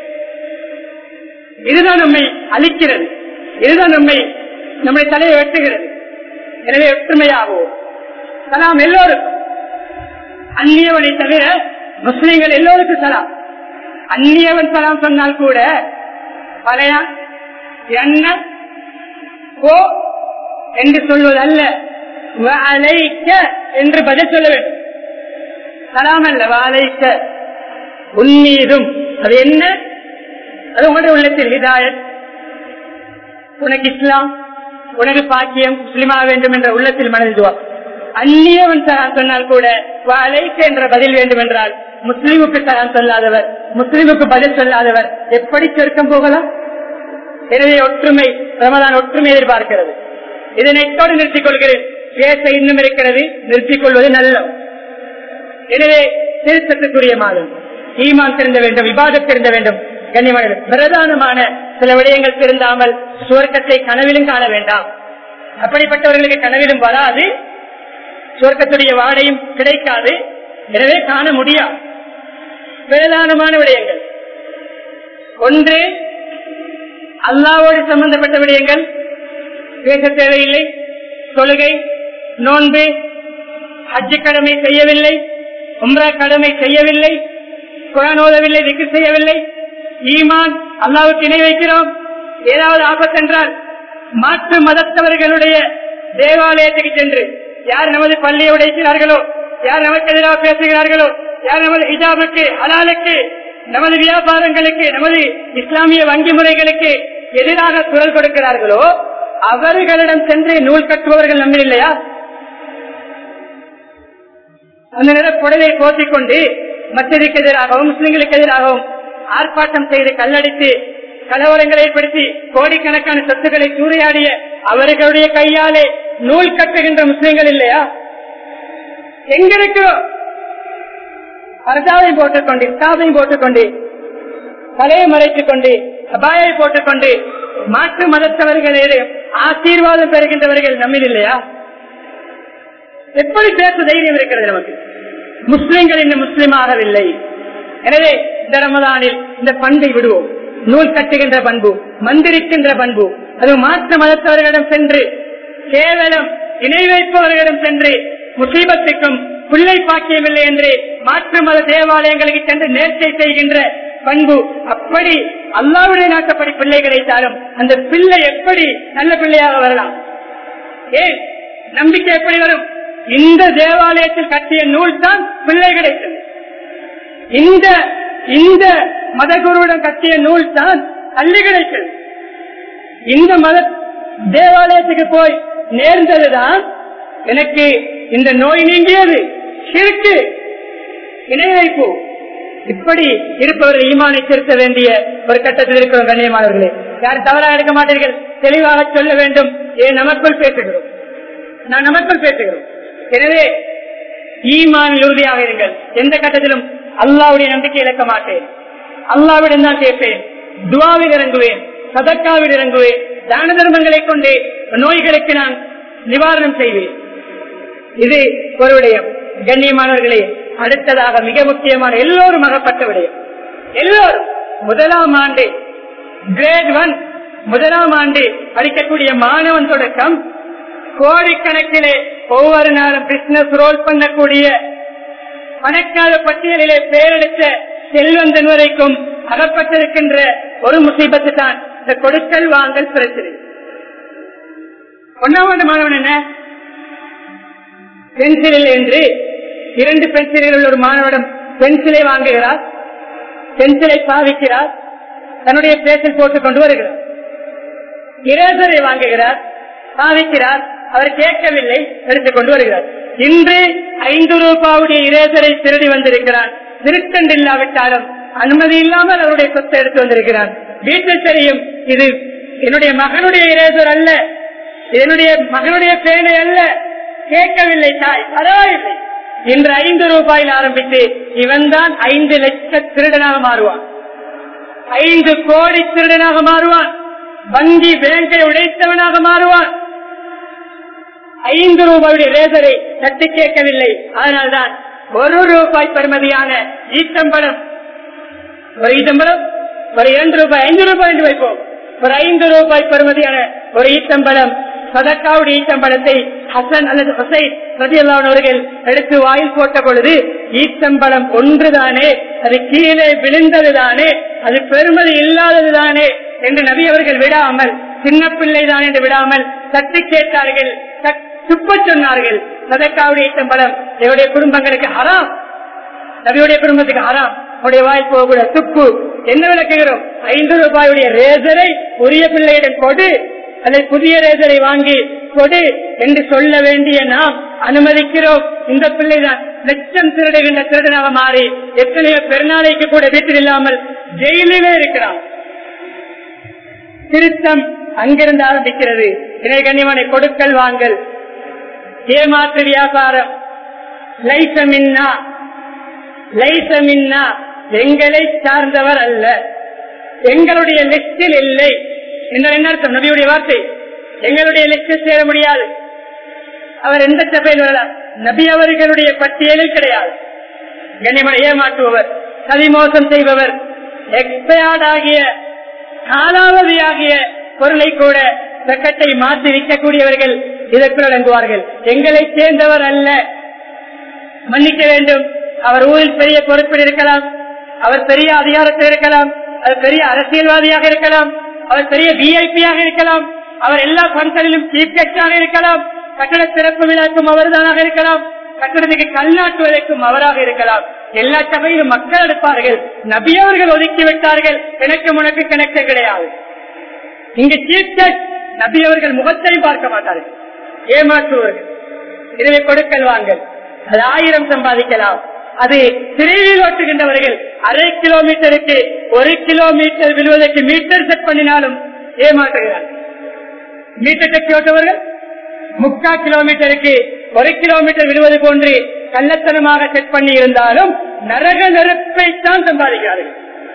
இதுதான் நம்மை அழிக்கிறது இதுதான் நம்மை நம்முடைய தலையை வெட்டுகிறது எனவே ஒற்றுமையாகவும் சலாம் எல்லோருக்கும் அந்நியவனை தவிர முஸ்லிம்கள் எல்லோருக்கும் சலாம் அந்நியவன் சலாம் சொன்னால் கூட பழைய என்ன போ என்று சொல்வது அல்ல வலைக்க என்று பதில் சொல்ல வேண்டும் சலாம் அல்ல வாழைக்க உன்மீதும் அது என்ன அது உங்களுடைய உள்ளத்தில் ஹிதாயத் உனக்கு இஸ்லாம் உனக்கு பாக்கியம் முஸ்லிமாக வேண்டும் என்ற உள்ளத்தில் மனதுவா அந்நியவன் சலாம் சொன்னால் கூட வாழைக்க என்ற பதில் வேண்டும் என்றால் முஸ்லிமுக்கு சலாம் சொல்லாதவர் முஸ்லிமுக்கு பதில் சொல்லாதவர் எப்படி சொர்க்கம் போகலாம் எனவே ஒற்றுமை ரமதான் ஒற்றுமை எதிர்பார்க்கிறது இதனை எட்டோடு நிறுத்திக் கொள்கிறேன் பேச இன்னும் இருக்கிறது நிறுத்திக் கொள்வது நல்ல எனவே திருத்தத்துக்குரிய மாதம் ஈமான் திருந்த வேண்டும் விவாதம் திருந்த வேண்டும் கண்ணியமான பிரதானமான சில விடயங்கள் திருந்தாமல் சுவர்க்கத்தை கனவிலும் காண வேண்டாம் அப்படிப்பட்டவர்களுக்கு கனவிலும் வராது சுவர்க்கத்துடைய வாடையும் கிடைக்காது எனவே காண முடியாது பிரதானமான விடயங்கள் ஒன்று அல்லாவோடு சம்பந்தப்பட்ட விடயங்கள் பேச தேவையில்லை தொழுகை நோன்பு ஹஜ்ஜு கடமை செய்யவில்லை உம்ரா கடமை செய்யவில்லை குரான் ஓதவில்லை திக்கு செய்யவில்லை ஈமான் அல்லாவுக்கு இணை வைக்கிறோம் ஏதாவது ஆபத்து என்றால் மாற்று மதத்தவர்களுடைய தேவாலயத்துக்கு சென்று யார் நமது பள்ளியை உடைக்கிறார்களோ யார் நமக்கு எதிராக பேசுகிறார்களோ யார் நமது ஹிஜாபுக்கு ஹலாலுக்கு நமது வியாபாரங்களுக்கு நமது இஸ்லாமிய வங்கி முறைகளுக்கு எதிராக குரல் கொடுக்கிறார்களோ அவர்களிடம் சென்று நூல் கட்டுபவர்கள் நம்ம இல்லையா அந்த நேர புடவை போத்திக் கொண்டு மற்றதுக்கு எதிராகவும் முஸ்லிம்களுக்கு எதிராகவும் ஆர்ப்பாட்டம் செய்து கல்லடித்து கலவரங்களை ஏற்படுத்தி கோடிக்கணக்கான சொத்துக்களை சூறையாடிய அவர்களுடைய கையாலே நூல் கட்டுகின்ற முஸ்லிம்கள் இல்லையா எங்க இருக்கிறோம் அரசாவை போட்டுக்கொண்டு இஸ்தாவையும் போட்டுக்கொண்டு தலையை மறைத்துக் கொண்டு அபாயை போட்டுக்கொண்டு மாற்று மதத்தவர்களே ஆசீர்வாதம் பெறுகின்றவர்கள் நம்மில் இல்லையா எப்படி பேச தைரியம் இருக்கிறது நமக்கு முஸ்லிம்கள் இன்னும் முஸ்லிமாகவில்லை எனவே இந்த ரமதானில் இந்த பண்பை விடுவோம் நூல் கட்டுகின்ற பண்பு மந்திரிக்கின்ற பண்பு அது மாற்று மதத்தவர்களிடம் சென்று கேவலம் இணை வைப்பவர்களிடம் சென்று முசீபத்துக்கும் பிள்ளை பாக்கியமில்லை என்று மாற்று மத தேவாலயங்களுக்கு சென்று நேர்ச்சை செய்கின்ற பண்பு அப்படி அல்லாவுடைய நாட்டப்படி பிள்ளை கிடைத்தாலும் அந்த பிள்ளை எப்படி நல்ல பிள்ளையாக வரலாம் ஏன் நம்பிக்கை எப்படி வரும் இந்த தேவாலயத்தில் கட்டிய நூல் தான் பிள்ளை கிடைத்தது இந்த இந்த மதகுருவிடம் கட்டிய நூல் தான் கல்வி கிடைத்தது இந்த மத தேவாலயத்துக்கு போய் நேர்ந்ததுதான் எனக்கு இந்த நோய் நீங்கியது சிறுக்கு இணை வைப்பு இப்படி இருப்பவர்கள் ஈமானை திருத்த வேண்டிய ஒரு கட்டத்தில் இருக்கிற கண்ணியமானவர்களே யார் தவறாக எடுக்க மாட்டீர்கள் தெளிவாக சொல்ல வேண்டும் ஏன் நமக்குள் பேசுகிறோம் நான் நமக்குள் பேசுகிறோம் எனவே ஈமானில் உறுதியாக இருங்கள் எந்த கட்டத்திலும் அல்லாவுடைய நம்பிக்கை இழக்க மாட்டேன் அல்லாவிடம் தான் கேட்பேன் துவாவில் இறங்குவேன் சதக்காவில் இறங்குவேன் தான தர்மங்களை கொண்டு நோய்களுக்கு நான் நிவாரணம் செய்வேன் இது ஒரு விடயம் கண்ணியமானவர்களே அடுத்ததாக மிக முக்கியமான எல்லோரும் அகப்பட்ட விடயம் எல்லோரும் முதலாம் ஆண்டு கிரேட் ஒன் முதலாம் ஆண்டு படிக்கக்கூடிய மாணவன் தொடக்கம் கோடிக்கணக்கிலே ஒவ்வொரு நாளும் பிசினஸ் ரோல் பண்ணக்கூடிய பணக்கார பட்டியலிலே பேரளித்த செல்வந்தன் வரைக்கும் அகப்பட்டிருக்கின்ற ஒரு முசீபத்து தான் இந்த கொடுக்கல் வாங்கல் பிரச்சனை ஒன்னாம் ஆண்டு மாணவன் என்ன பென்சிலில் என்று இரண்டு பென்சில்கள் உள்ள ஒரு மாணவனம் பென்சிலை வாங்குகிறார் பென்சிலை பாவிக்கிறார் தன்னுடைய பேச்சில் போட்டுக் கொண்டு வருகிறார் இரேசரை வாங்குகிறார் பாவிக்கிறார் அவர் கேட்கவில்லை எடுத்துக் கொண்டு வருகிறார் இன்று ஐந்து ரூபாவுடைய இரேசரை திருடி வந்திருக்கிறான் திருத்தண்டு இல்லாவிட்டாலும் அனுமதி இல்லாமல் அவருடைய சொத்தை எடுத்து வந்திருக்கிறான் வீட்டில் தெரியும் இது என்னுடைய மகனுடைய இரேசர் அல்ல இது என்னுடைய மகனுடைய பேனை அல்ல கேட்கவில்லை தாய் பரவாயில்லை இன்று ஐந்து ரூபாயில் ஆரம்பித்து இவன் தான் ஐந்து லட்ச திருடனாக மாறுவான் ஐந்து கோடி திருடனாக மாறுவான் வங்கி பேங்கை உடைத்தவனாக மாறுவான் ஐந்து ரூபாயுடைய ரேசரை தட்டி கேட்கவில்லை அதனால்தான் ஒரு ரூபாய் பெறுமதியான ஈத்தம்பழம் ஒரு ஈத்தம்பழம் ஒரு இரண்டு ரூபாய் ஐந்து ரூபாய் என்று வைப்போம் ஒரு ஐந்து ரூபாய் பெறுமதியான ஒரு ஈத்தம்பழம் சதக்காவுடைய ஈத்தம்பழத்தை ஹசன் அல்லது ஹுசைன் அவர்கள் எடுத்து வாயில் போட்ட பொழுது ஈத்தம்பழம் ஒன்றுதானே அது கீழே விழுந்ததுதானே அது பெருமதி இல்லாததுதானே என்று நபி அவர்கள் விடாமல் சின்ன பிள்ளைதான் என்று விடாமல் தட்டி கேட்டார்கள் துப்ப சொன்னார்கள் சதக்காவுடைய ஈத்தம்பழம் என்னுடைய குடும்பங்களுக்கு ஹராம் நபியுடைய குடும்பத்துக்கு ஹராம் அவருடைய வாய் போகக்கூட துப்பு என்ன விளக்குகிறோம் ஐந்து ரூபாயுடைய ரேசரை உரிய பிள்ளையிடம் கொடு அதை புதிய ரேசரை வாங்கி கொடு என்று சொல்ல வேண்டிய நாம் அனுமதிக்கிறோம் இந்த பிள்ளைதான் லட்சம் திருடுகின்ற திருடனாக மாறி எத்தனையோ பெருநாளைக்கு கூட வீட்டில் இல்லாமல் ஜெயிலிலே இருக்கிறான் திருத்தம் அங்கிருந்து ஆரம்பிக்கிறது இணை கண்ணியமான கொடுக்கல் வாங்கல் ஏமாற்று வியாபாரம் லைசமின்னா லைசமின்னா எங்களை சார்ந்தவர் அல்ல எங்களுடைய லிஸ்டில் இல்லை என்றால் என்ன அர்த்தம் நபியுடைய வார்த்தை எங்களுடைய லிஸ்டில் சேர முடியாது அவர் எந்த சபையில் வரலாம் நபி அவர்களுடைய பட்டியலில் கிடையாது கண்ணியமனை ஏமாற்றுபவர் சதிமோசம் செய்பவர் எக்ஸ்பயர்ட் ஆகிய காலாவதியாகிய பொருளை கூட சக்கத்தை மாற்றி விற்கக்கூடியவர்கள் இதற்குள் அடங்குவார்கள் எங்களை சேர்ந்தவர் அல்ல மன்னிக்க வேண்டும் அவர் ஊரில் பெரிய பொறுப்பில் இருக்கலாம் அவர் பெரிய அதிகாரத்தில் இருக்கலாம் அவர் பெரிய அரசியல்வாதியாக இருக்கலாம் அவர் பெரிய விஐபியாக இருக்கலாம் அவர் எல்லா பண்களிலும் சீஃப் கெஸ்டாக இருக்கலாம் கட்டட சிறப்பு விழாக்கும் அவர்தானாக இருக்கலாம் கட்டடத்துக்கு கல் நாட்டுவதற்கும் அவராக இருக்கலாம் எல்லா சபையிலும் மக்கள் எடுப்பார்கள் நபி அவர்கள் ஒதுக்கி விட்டார்கள் எனக்கு உனக்கு கணக்கு கிடையாது இங்கு சீஃப் கெஸ்ட் நபி அவர்கள் முகத்தையும் பார்க்க மாட்டார்கள் ஏமாற்றுவர்கள் இதுவே கொடுக்கல் வாங்கல் அது ஆயிரம் சம்பாதிக்கலாம் அது திரையில் ஓட்டுகின்றவர்கள் அரை கிலோமீட்டருக்கு ஒரு கிலோமீட்டர் விழுவதற்கு மீட்டர் செட் பண்ணினாலும் ஏமாற்றுகிறார் மீட்டர் டெக்ஸி ஓட்டுவர்கள் முக்கா கிலோமீட்டருக்கு ஒரு கிலோமீட்டர் விழுவது போன்று கள்ளத்தனமாக செட் பண்ணி இருந்தாலும் நரக நெருப்பை தான் சம்பாதிக்கிறார்கள்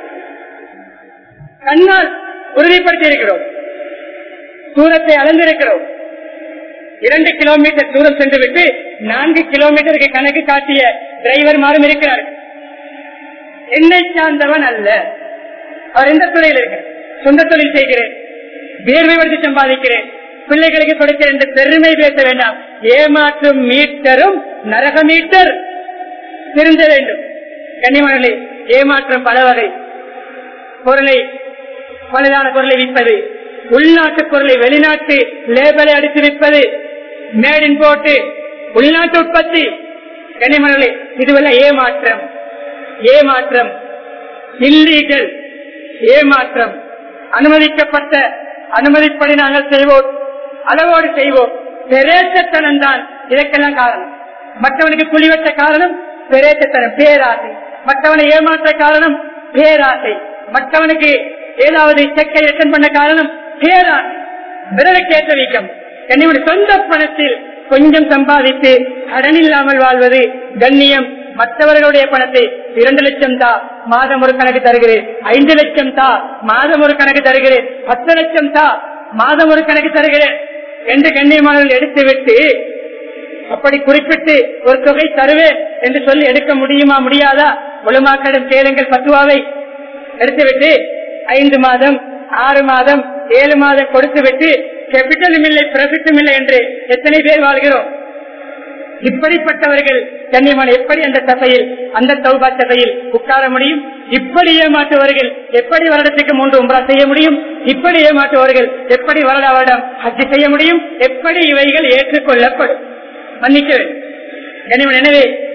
கண்ணால் உறுதிப்படுத்தி இருக்கிறோம் தூரத்தை அளந்திருக்கிறோம் இரண்டு கிலோமீட்டர் தூரம் சென்று விட்டு நான்கு கிலோமீட்டருக்கு கணக்கு காட்டிய டிரைவர் மாறும் இருக்கிறார்கள் என்னை சார்ந்தவன் அல்ல அவர் எந்த துறையில் இருக்கிறார் சொந்த தொழில் செய்கிறேன் வேர்மைப்படுத்தி சம்பாதிக்கிறேன் பிள்ளைகளுக்கு கொடுக்கிறேன் என்று பெருமை பேச வேண்டாம் ஏமாற்றும் மீட்டரும் நரக மீட்டர் திருந்த வேண்டும் கன்னிமணி ஏமாற்றம் பல வகை பொருளை பலதான பொருளை விற்பது உள்நாட்டு பொருளை வெளிநாட்டு லேபலை அடித்து விற்பது மேடின் போட்டு உள்நாட்டு உற்பத்தி கனிமணி இதுவெல்லாம் ஏமாற்றம் ஏமாற்றம் இல்லீகல் ஏமாற்றம் அனுமதிக்கப்பட்ட அனுமதிப்படி நாங்கள் செய்வோம் அளவோடு செய்வோம் பெரேச்சத்தனம் தான் இதற்கெல்லாம் காரணம் மற்றவனுக்கு குழிவற்ற காரணம் பெரேச்சத்தனம் பேராசை மற்றவனை ஏமாற்ற காரணம் பேராசை மற்றவனுக்கு ஏதாவது செக்கை ரிட்டன் பண்ண காரணம் பேராசை விரலுக்கு ஏற்ற வீக்கம் கண்ணியோட சொந்த பணத்தில் கொஞ்சம் சம்பாதித்து கடன் இல்லாமல் வாழ்வது கண்ணியம் மற்றவர்களுடைய பணத்தை இரண்டு லட்சம் தா மாதம் ஒரு கணக்கு தருகிறேன் ஐந்து லட்சம் தா மாதம் ஒரு கணக்கு தருகிறேன் பத்து லட்சம் தா மாதம் ஒரு கணக்கு தருகிறேன் என்று கண்ணியமானவர்கள் எடுத்துவிட்டு அப்படி குறிப்பிட்டு ஒரு தொகை தருவேன் என்று சொல்லி எடுக்க முடியுமா முடியாதா உலமாக்களிடம் கேளுங்கள் பத்துவாவை எடுத்துவிட்டு ஐந்து மாதம் ஆறு மாதம் ஏழு மாதம் கொடுத்துவிட்டு கேபிட்டலும் இல்லை பிரபிட்டும் இல்லை என்று எத்தனை பேர் வாழ்கிறோம் இப்படிப்பட்டவர்கள் கண்ணியமான எப்படி அந்த சபையில் அந்த தௌபா சபையில் உட்கார முடியும் இப்படி ஏமாற்றுவர்கள் எப்படி வருடத்துக்கு மூன்று உம்பரா செய்ய முடியும் இப்படி ஏமாற்றுவர்கள் எப்படி வருட வருடம் ஹஜ்ஜி செய்ய முடியும் எப்படி இவைகள் ஏற்றுக்கொள்ளப்படும் மன்னிக்க வேண்டும் கனிமன் எனவே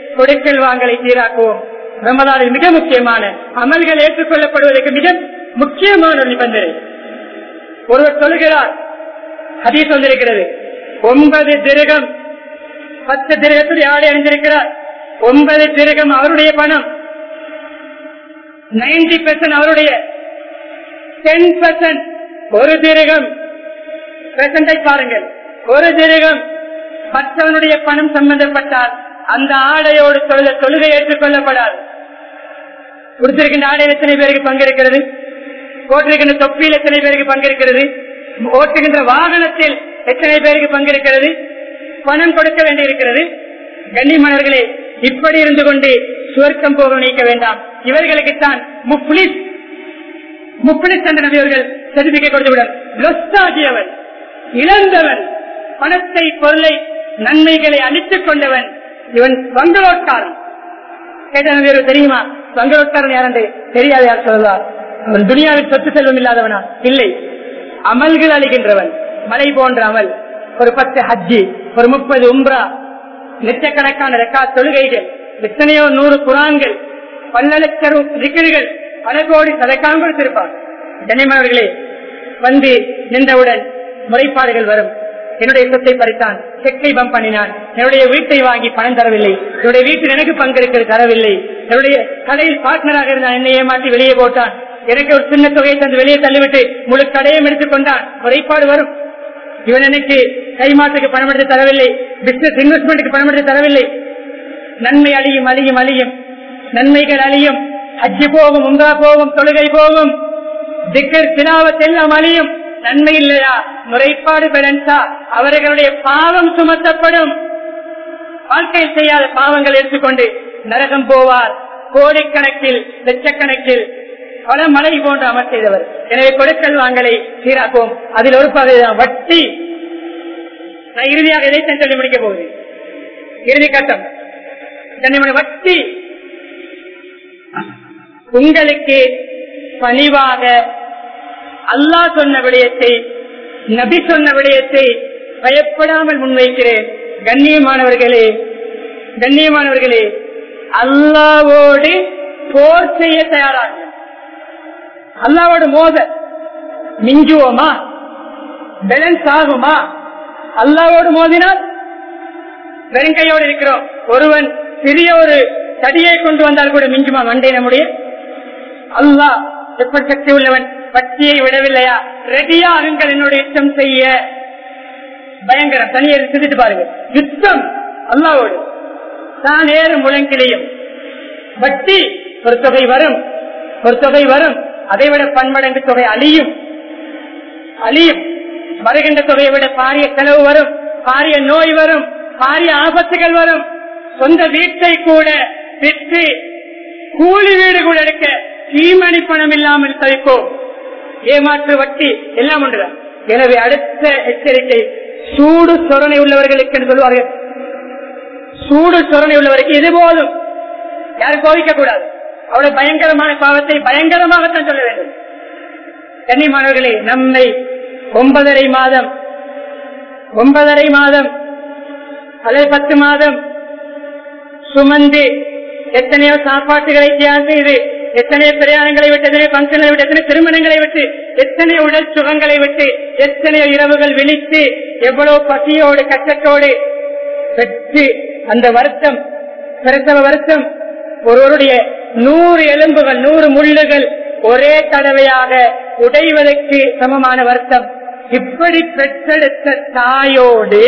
கொடுக்கல் வாங்கலை சீராக்குவோம் ரமதானில் மிக முக்கியமான அமல்கள் ஏற்றுக்கொள்ளப்படுவதற்கு மிக முக்கியமான ஒரு நிபந்தனை ஒருவர் சொல்கிறார் ஹதீஸ் வந்திருக்கிறது ஒன்பது திருகம் பத்து திருகத்துடைய ஆடை அணிந்திருக்கிறார் ஒன்பது திருகம் அவருடைய பணம் நைன்டி பெர்சன்ட் அவருடைய டென் பெர்சன்ட் ஒரு திருகம் பெர்சன்டை பாருங்கள் ஒரு திருகம் மற்றவனுடைய பணம் சம்பந்தப்பட்டால் அந்த ஆடையோடு தொழுத தொழுகை ஏற்றுக்கொள்ளப்படாது கொடுத்திருக்கின்ற ஆடையில் எத்தனை பேருக்கு பங்கெடுக்கிறது போட்டிருக்கின்ற தொப்பியில் எத்தனை பேருக்கு பங்கெடுக்கிறது ஓட்டுகின்ற வாகனத்தில் எத்தனை பேருக்கு பங்கெடுக்கிறது பணம் கொடுக்க வேண்டியிருக்கிறது கண்ணிமணர்களே இப்படி இருந்து கொண்டு சுவர்க்கம் போக நீக்க வேண்டாம் இவர்களுக்குத்தான் முப்ளிஸ் முப்ளிஸ் என்ற நபியவர்கள் சர்டிபிகேட் கொடுத்துவிடும் லொஸ்தாகியவன் இழந்தவன் பணத்தை பொருளை நன்மைகளை அழித்துக் கொண்டவன் இவன் பங்களோட்காரன் கேட்ட நபியர்கள் தெரியுமா பங்களோட்காரன் யாரென்று தெரியாது யார் சொல்வார் அவன் துனியாவில் சொத்து செல்வம் இல்லாதவனா இல்லை அமல்கள் அழிகின்றவன் மலை போன்ற அமல் ஒரு பத்து ஹஜ்ஜி ஒரு முப்பது உம்ரா லட்சக்கணக்கான ரெக்கா தொழுகைகள் எத்தனையோ நூறு குரான்கள் பல லட்சம் திகழ்கள் பல கோடி சதக்காம் கொடுத்திருப்பார் கண்ணியமானவர்களே வந்து நின்றவுடன் முறைப்பாடுகள் வரும் என்னுடைய சொத்தை பறித்தான் செக்கை பம்ப் பண்ணினான் என்னுடைய வீட்டை வாங்கி பணம் தரவில்லை என்னுடைய வீட்டில் எனக்கு பங்கெடுக்கிறது தரவில்லை என்னுடைய கடையில் பார்ட்னராக இருந்தான் என்னை ஏமாற்றி வெளியே போட்டான் எனக்கு ஒரு சின்ன தொகையை தந்து வெளியே தள்ளிவிட்டு முழு கடையும் எடுத்துக் கொண்டான் முறைப்பாடு வரும் இவன் எனக்கு கைமாற்றுக்கு பணம் எடுத்து தரவில்லை பிசினஸ் இன்வெஸ்ட்மெண்ட்டுக்கு பணம் எடுத்து தரவில்லை நன்மை அழியும் அழியும் அழியும் நன்மைகள் அழியும் அஜி போகும் உங்கா போகும் தொழுகை போகும் திக்கர் திலாவத் எல்லாம் அழியும் நன்மை இல்லையா முறைப்பாடு பெலன்சா அவர்களுடைய பாவம் சுமத்தப்படும் வாழ்க்கையில் செய்யாத பாவங்கள் எடுத்துக்கொண்டு நரகம் போவார் கோடிக்கணக்கில் லட்சக்கணக்கில் பல மலை போன்ற அமர் செய்தவர் எனவே கொடுக்கல் வாங்கலை சீராக்குவோம் அதில் ஒரு பகுதி வட்டி நான் இறுதியாக இதைத்தான் சொல்லி முடிக்க போகிறேன் இறுதி கட்டம் கண்ணியமான வட்டி உங்களுக்கு பணிவாக அல்லாஹ் சொன்ன விடயத்தை நபி சொன்ன விடயத்தை பயப்படாமல் முன்வைக்கிறேன் கண்ணியமானவர்களே கண்ணியமானவர்களே அல்லாவோடு போர் செய்ய தயாராக அல்லாவோடு மோத மிஞ்சுவோமா பேலன்ஸ் ஆகுமா அல்லாவோடு மோதினால் வெறுங்கையோடு இருக்கிறோம் ஒருவன் சிறிய ஒரு தடியை கொண்டு வந்தால் கூட மிஞ்சுமா மண்டை நம்முடைய அல்லாஹ் எப்படி சக்தி உள்ளவன் பட்டியை விடவில்லையா ரெடியாகுங்கள் என்னுடைய யுத்தம் செய்ய பயங்கரம் தனியை சிந்தித்து பாருங்க யுத்தம் அல்லாவோடு தான் ஏறும் முழங்கிலையும் வட்டி ஒரு தொகை வரும் ஒரு தொகை வரும் அதைவிட பன்மடங்கு தொகை அழியும் அழியும் வருகின்ற தொகையை விட பாரிய செலவு வரும் பாரிய நோய் வரும் பாரிய ஆபத்துகள் வரும் சொந்த வீட்டை கூட விற்று கூலி வீடு கூட எடுக்க சீமணி பணம் இல்லாமல் தவிப்போம் ஏமாற்று வட்டி எல்லாம் ஒன்றுதான் எனவே அடுத்த எச்சரிக்கை சூடு சொரணை உள்ளவர்களுக்கு என்று சொல்வார்கள் சூடு சொரணை உள்ளவருக்கு இது போதும் யாரும் கோவிக்க கூடாது அவ்வளவு பயங்கரமான பாவத்தை பயங்கரமாகத்தான் சொல்ல வேண்டும் கன்னிமானவர்களே நம்மை ஒன்பதரை மாதம் ஒன்பதரை மாதம் அல்லது பத்து மாதம் சுமந்து எத்தனையோ சாப்பாட்டுகளை தியாகம் செய்து எத்தனையோ பிரயாணங்களை விட்டு எத்தனையோ பங்கங்களை விட்டு எத்தனை திருமணங்களை விட்டு எத்தனையோ உடல் சுகங்களை விட்டு எத்தனையோ இரவுகள் விழித்து எவ்வளவு பசியோடு கஷ்டத்தோடு பெற்று அந்த வருத்தம் பிரசவ வருத்தம் ஒருவருடைய நூறு எலும்புகள் நூறு முள்ளுகள் ஒரே தடவையாக உடைவதற்கு சமமான வருத்தம் இப்படி பெற்றெடுத்த தாயோடு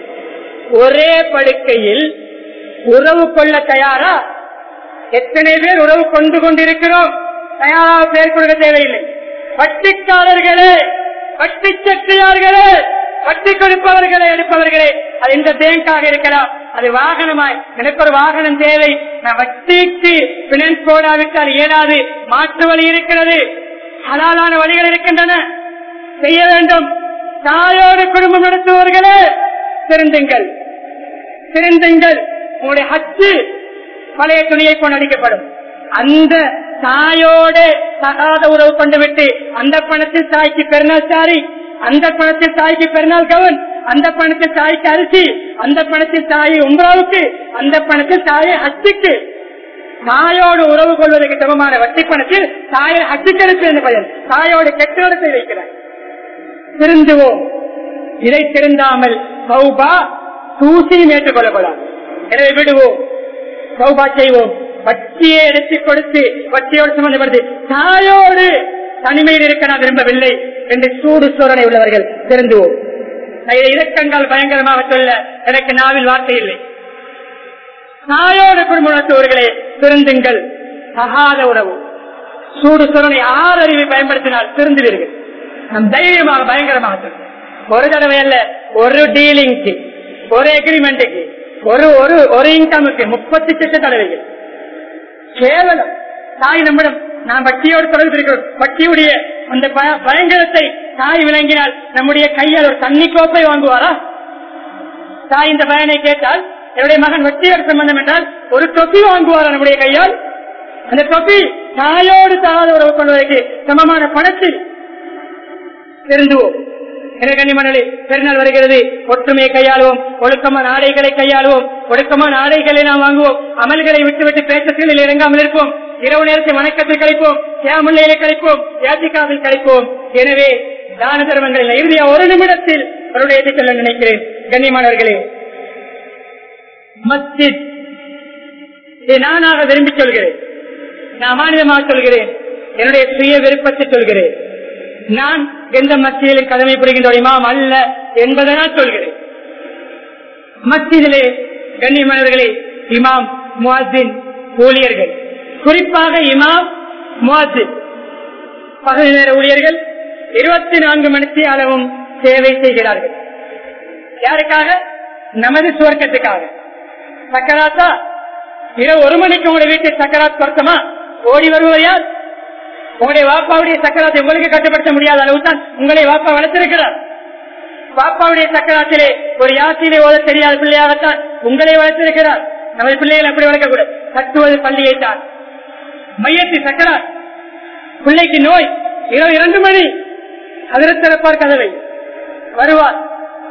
ஒரே படுக்கையில் உறவு கொள்ள தயாரா எத்தனை பேர் உறவு கொண்டு கொண்டிருக்கிறோம் தயாராக பேர் கொடுக்க தேவையில்லை வட்டிக்காரர்களே வட்டி சக்தியார்களே வட்டி கொடுப்பவர்களே எடுப்பவர்களே அது எந்த பேங்காக இருக்கலாம் அது வாகனமாய் எனக்கு ஒரு வாகனம் தேவை நான் வட்டிக்கு பினான்ஸ் போடாவிட்டால் இயலாது மாற்று வழி இருக்கிறது ஹலாலான வழிகள் இருக்கின்றன செய்ய வேண்டும் தாயோடு குடும்பம் நடத்துவர்களே திருந்துங்கள் திருந்துங்கள் உங்களுடைய ஹச்சு பழைய துணியை கொண்டு அடிக்கப்படும் அந்த தாயோடு தகாத உறவு கொண்டு விட்டு அந்த பணத்தில் தாய்க்கு பெருநாள் சாரி அந்த பணத்தில் தாய்க்கு பெருநாள் கவன் அந்த பணத்தில் தாய்க்கு அரிசி அந்த பணத்தில் தாயை உம்ராவுக்கு அந்த பணத்தில் தாயை ஹஜ்ஜுக்கு தாயோடு உறவு கொள்வதற்கு சமமான வட்டி பணத்தில் தாயை ஹஜ்ஜுக்கு என்று பயன் தாயோடு கெட்டிடத்தை வைக்கிறார் திருந்துவோம் இதை திருந்தாமல் சௌபா தூசியும் ஏற்றுக்கொள்ளப்படாது எனவே விடுவோம் சௌபா செய்வோம் வட்டியை எடுத்துக் கொடுத்து வட்டியோடு சம்பந்தப்படுத்தி தாயோடு தனிமையில் இருக்க நான் விரும்பவில்லை என்று சூடு சோதனை உள்ளவர்கள் திருந்துவோம் இதை இலக்கங்கள் பயங்கரமாக சொல்ல எனக்கு நாவில் வார்த்தை இல்லை தாயோடு குடும்பத்தவர்களே திருந்துங்கள் சகாத உறவு சூடு சோதனை ஆறறிவை பயன்படுத்தினால் திருந்துவீர்கள் நம் தைரியமாக பயங்கரமாக சொல்லுங்கள் ஒரு தடவை அல்ல ஒரு டீலிங்க்கு ஒரு அக்ரிமெண்ட்டுக்கு ஒரு ஒரு ஒரு இன்கமுக்கு முப்பத்தி எட்டு தடவைகள் கேவலம் தாய் நம்மிடம் நாம் வட்டியோடு தொடர்பு இருக்கிறோம் வட்டியுடைய அந்த பய- பயங்கரத்தை தாய் விளங்கினால் நம்முடைய கையால் ஒரு தண்ணி கோப்பை வாங்குவாரா தாய் இந்த பயனை கேட்டால் என்னுடைய மகன் வட்டியோடு சம்பந்தம் என்றால் ஒரு தொப்பி வாங்குவாரா நம்முடைய கையால் அந்த தொப்பி தாயோடு தாழ உறவு கொள்வதற்கு சமமான பணத்தில் திருந்துவோம் எனவே கண்ணிமணி பெருநாள் வருகிறது ஒற்றுமையை கையாளுவோம் ஒழுக்கமான ஆடைகளை கையாளுவோம் ஒழுக்கமான ஆடைகளை நாம் வாங்குவோம் அமல்களை விட்டுவிட்டு பேச்சத்தில் இறங்காமல் இருப்போம் இரவு நேரத்தை வணக்கத்தில் கழிப்போம் கேமுல்லையில கழிப்போம் யாத்திகாவில் கழிப்போம் எனவே தான தர்மங்களில் இறுதியா ஒரு நிமிடத்தில் அவருடைய சொல்ல நினைக்கிறேன் கண்ணியமானவர்களே மஸ்ஜித் இதை நானாக விரும்பி சொல்கிறேன் நான் அமானிதமாக சொல்கிறேன் என்னுடைய சுய விருப்பத்தை சொல்கிறேன் நான் எந்த மத்தியிலும் கடமை புரிகின்ற ஒரு இமாம் அல்ல என்பதனால் சொல்கிறேன் மத்தியிலே கண்ணியமானவர்களே இமாம் முவாசின் ஊழியர்கள் குறிப்பாக இமாம் முவாசின் பகல் நேர ஊழியர்கள் இருபத்தி நான்கு மணிக்கு அளவும் சேவை செய்கிறார்கள் யாருக்காக நமது சுவர்க்கத்துக்காக சக்கராத்தா இரவு ஒரு மணிக்கு உங்களுடைய வீட்டில் சக்கராத் பொருத்தமா ஓடி வருவது யார் உங்களுடைய வாப்பாவுடைய சக்கராத்தை உங்களுக்கு கட்டுப்படுத்த முடியாத அளவு தான் உங்களை வாப்பா வளர்த்திருக்கிறார் பாப்பாவுடைய சக்கராத்திலே ஒரு யாத்திரை ஓத தெரியாத பிள்ளையாகத்தான் உங்களை வளர்த்திருக்கிறார் நமது பிள்ளைகள் அப்படி வளர்க்கக்கூடாது கட்டுவது பள்ளியை தான் மையத்தி சக்கரா பிள்ளைக்கு நோய் இரவு இரண்டு மணி அதிரத்திறப்பார் கதவை வருவார்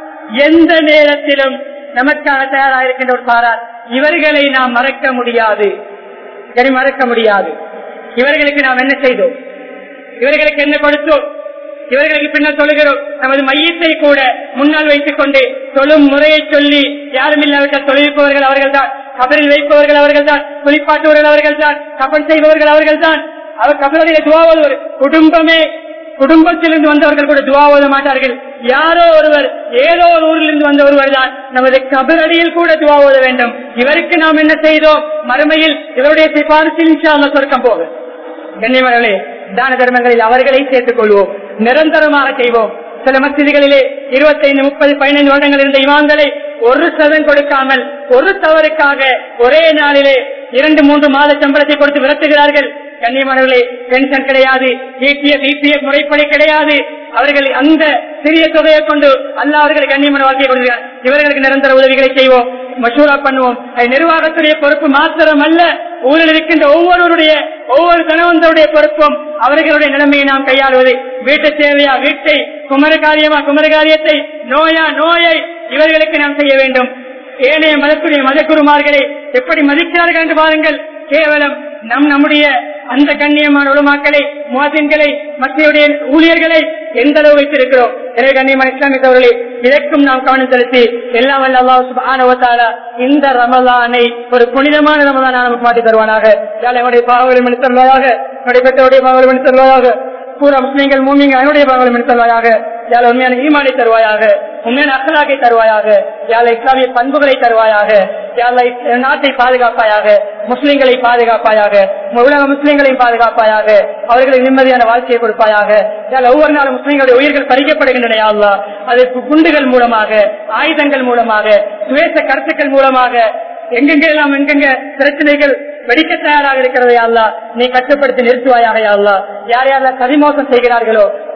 எந்த நேரத்திலும் நமக்காக தயாராக இருக்கின்ற ஒரு பாரார் இவர்களை நாம் மறக்க முடியாது சரி மறக்க முடியாது இவர்களுக்கு நாம் என்ன செய்தோம் இவர்களுக்கு என்ன கொடுத்தோம் இவர்களுக்கு பின்னால் தொழுகிறோம் நமது மையத்தை கூட முன்னால் வைத்துக் கொண்டு தொழும் முறையை சொல்லி யாரும் இல்லாவிட்டால் தொழில்பவர்கள் அவர்கள் தான் கபரில் வைப்பவர்கள் அவர்கள் தான் குளிப்பாட்டுவர்கள் அவர்கள் தான் கபன் செய்பவர்கள் அவர்கள் தான் அவர் கபரிலே துவாவது ஒரு குடும்பமே குடும்பத்திலிருந்து வந்தவர்கள் கூட துவா ஓத மாட்டார்கள் யாரோ ஒருவர் ஏதோ ஒரு ஊரிலிருந்து வந்த ஒருவர் தான் நமது கபரடியில் கூட துவா ஓத வேண்டும் இவருக்கு நாம் என்ன செய்தோம் மறுமையில் இவருடைய சிபாரிசில் இன்ஷா அல்லாஹ் சொர்க்கம் போகும் கண்ணியவர்களே தான தர்மங்களில் அவர்களை சேர்த்துக் கொள்வோம் நிரந்தரமாக செய்வோம் சில மசிதிகளிலே இருபத்தைந்து முப்பது பதினைந்து வருடங்கள் இருந்த இமாம்களை ஒரு சதம் கொடுக்காமல் ஒரு தவறுக்காக ஒரே நாளிலே இரண்டு மூன்று மாத சம்பளத்தை கொடுத்து விரட்டுகிறார்கள் கண்ணியமானவர்களே பென்ஷன் கிடையாது பிபிஎஃப் இபிஎஃப் முறைப்படி கிடையாது அவர்கள் அந்த சிறிய தொகையை கொண்டு அல்ல அவர்கள் கண்ணியமான வாழ்க்கையை கொடுக்கிறார் இவர்களுக்கு நிரந்தர உதவிகளை செய்வோம் மசூரா பண்ணுவோம் அது நிர்வாகத்துடைய பொறுப்பு மாத்திரம் அல்ல ஊரில் இருக்கின்ற ஒவ்வொருவருடைய ஒவ்வொரு கணவந்தருடைய பொறுப்பும் அவர்களுடைய நிலைமையை நாம் கையாளுவது வீட்டு தேவையா வீட்டை குமரகாரியமா குமரகாரியத்தை நோயா நோயை இவர்களுக்கு நாம் செய்ய வேண்டும் ஏனைய மதத்துடைய மதக்குருமார்களை எப்படி மதிக்கிறார்கள் என்று பாருங்கள் கேவலம் நம் நம்முடைய அந்த கண்ணியமான உலமாக்களை முவாசின்களை மத்தியுடைய ஊழியர்களை எந்த அளவு வைத்திருக்கிறோம் எனவே கண்ணியமான இஸ்லாமியவர்களே இதற்கும் நாம் கவனம் செலுத்தி எல்லாம் வல்ல அல்லாஹ் சுப்ஹானஹு வ தஆலா இந்த ரமலானை ஒரு புனிதமான ரமலானை நமக்கு மாற்றி தருவானாக யாழ் என்னுடைய பாவங்களை மனு தருவாயாக என்னுடைய பெற்றோருடைய பாவங்களை மனு தருவாயாக பூரா முஸ்லீம்கள் மூமிங்க அவனுடைய பாவங்களை மனு தருவாயாக யாழ் உண்மையான ஈமானை தருவாயாக உண்மையான அக்கலாக்கை தருவாயாக யாழ் இஸ்லாமிய பண்புகளை தருவாயாக யாழ் நாட்டை பாதுகாப்பாயாக முஸ்லிம்களை பாதுகாப்பாயாக உலக முஸ்லிம்களையும் பாதுகாப்பாயாக அவர்களுக்கு நிம்மதியான வாழ்க்கையை கொடுப்பாயாக யாழ் ஒவ்வொரு நாளும் முஸ்லிம்களுடைய உயிர்கள் பறிக்கப்படுகின்றன யா அல்லாஹ் அது குண்டுகள் மூலமாக ஆயுதங்கள் மூலமாக சுவேச கருத்துக்கள் மூலமாக எங்கெங்கெல்லாம் எங்கெங்க பிரச்சனைகள் வெடிக்க தயாராக இருக்கிறது அல்லா நீ கட்டுப்படுத்தி நிறுத்துவாயாக அல்லா யார் யாரெல்லாம் சதிமோசம் செய்கிறார்களோ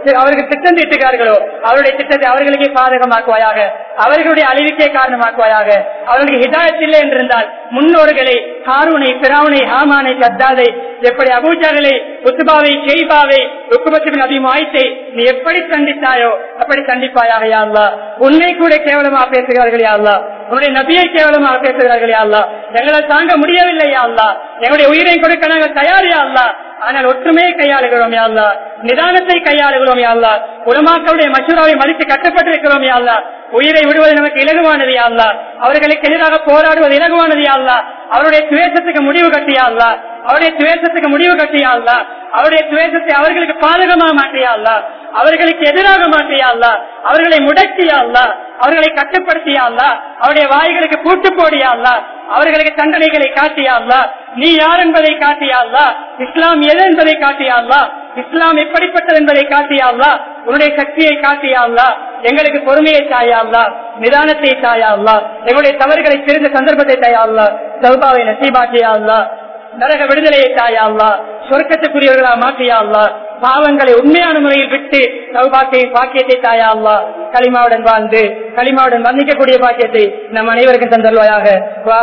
அவர்கள் திட்டம் தீட்டுகிறார்களோ அவருடைய திட்டத்தை அவர்களுக்கே பாதகமாக்குவாயாக அவர்களுடைய அழிவுக்கே காரணமாக்குவாயாக அவர்களுக்கு ஹிதாயத் இல்லை என்றிருந்தால் முன்னோர்களை காரூனை பிராவுனை ஹாமானை கத்தாதை எப்படி அபூஜாலை உத்துபாவை ஷெய்பாவை ருக்குபத்தின் அபிமாயத்தை நீ எப்படி தண்டித்தாயோ அப்படி தண்டிப்பாயாக யாழ்லா உன்னை கூட கேவலமாக பேசுகிறார்கள் யாழ்லா உன்னுடைய நபியை கேவலமாக பேசுகிறார்கள் யாழ்லா எங்களால் தாங்க முடியவில்லை யாழ்லா எங்களுடைய உயிரை கொடுக்க நாங்கள் தயார் யாழ்லா ஆனால் ஒற்றுமையை கையாளுகிறோம் யாழ்லா நிதானத்தை கையாளுகிறோம் யாழ்லா உலமாக்களுடைய மசூராவை மதித்து கட்டப்பட்டிருக்கிறோம் யாழ்லா உயிரை விடுவது நமக்கு இலகுவானது யாழ்லா அவர்களுக்கு எதிராக போராடுவது இலகுவானது யாழ்லா அவருடைய துவேஷத்துக்கு முடிவு கட்டியாள்லா அவருடைய துவேஷத்துக்கு முடிவு கட்டியாள்லா அவருடைய துவேஷத்தை அவர்களுக்கு பாதகமாக மாற்றியாள்லா அவர்களுக்கு எதிராக மாற்றியாள்லா அவர்களை முடக்கியாள்லா அவர்களை கட்டுப்படுத்தியாள்லா அவருடைய வாய்களுக்கு பூட்டு போடியாள்லா அவர்களுக்கு தண்டனைகளை காட்டியாள்லா நீ யார் என்பதை காட்டியாள்லா இஸ்லாம் எது என்பதை காட்டியாள்லா இஸ்லாம் எப்படிப்பட்டது என்பதை காட்டியாள்லா உன்னுடைய சக்தியை காட்டியாள்லா எங்களுக்கு பொறுமையை தாயாள்லா நிதானத்தை தாயாள்லா எங்களுடைய தவறுகளை தெரிந்த சந்தர்ப்பத்தை தாயாள்லா சௌபாவை நசீபாக்கியாள்லா நரக விடுதலையை தாயாள்லா சொர்க்கத்துக்குரியவர்களா மாற்றியாள்லா பாவங்களை உண்மையான முறையில் விட்டு சௌபாக்கிய பாக்கியத்தை தாயாள்லா களிமாவுடன் வாழ்ந்து களிமாவுடன் வந்திக்கக்கூடிய பாக்கியத்தை நம் அனைவருக்கும் தந்தல்வாயாக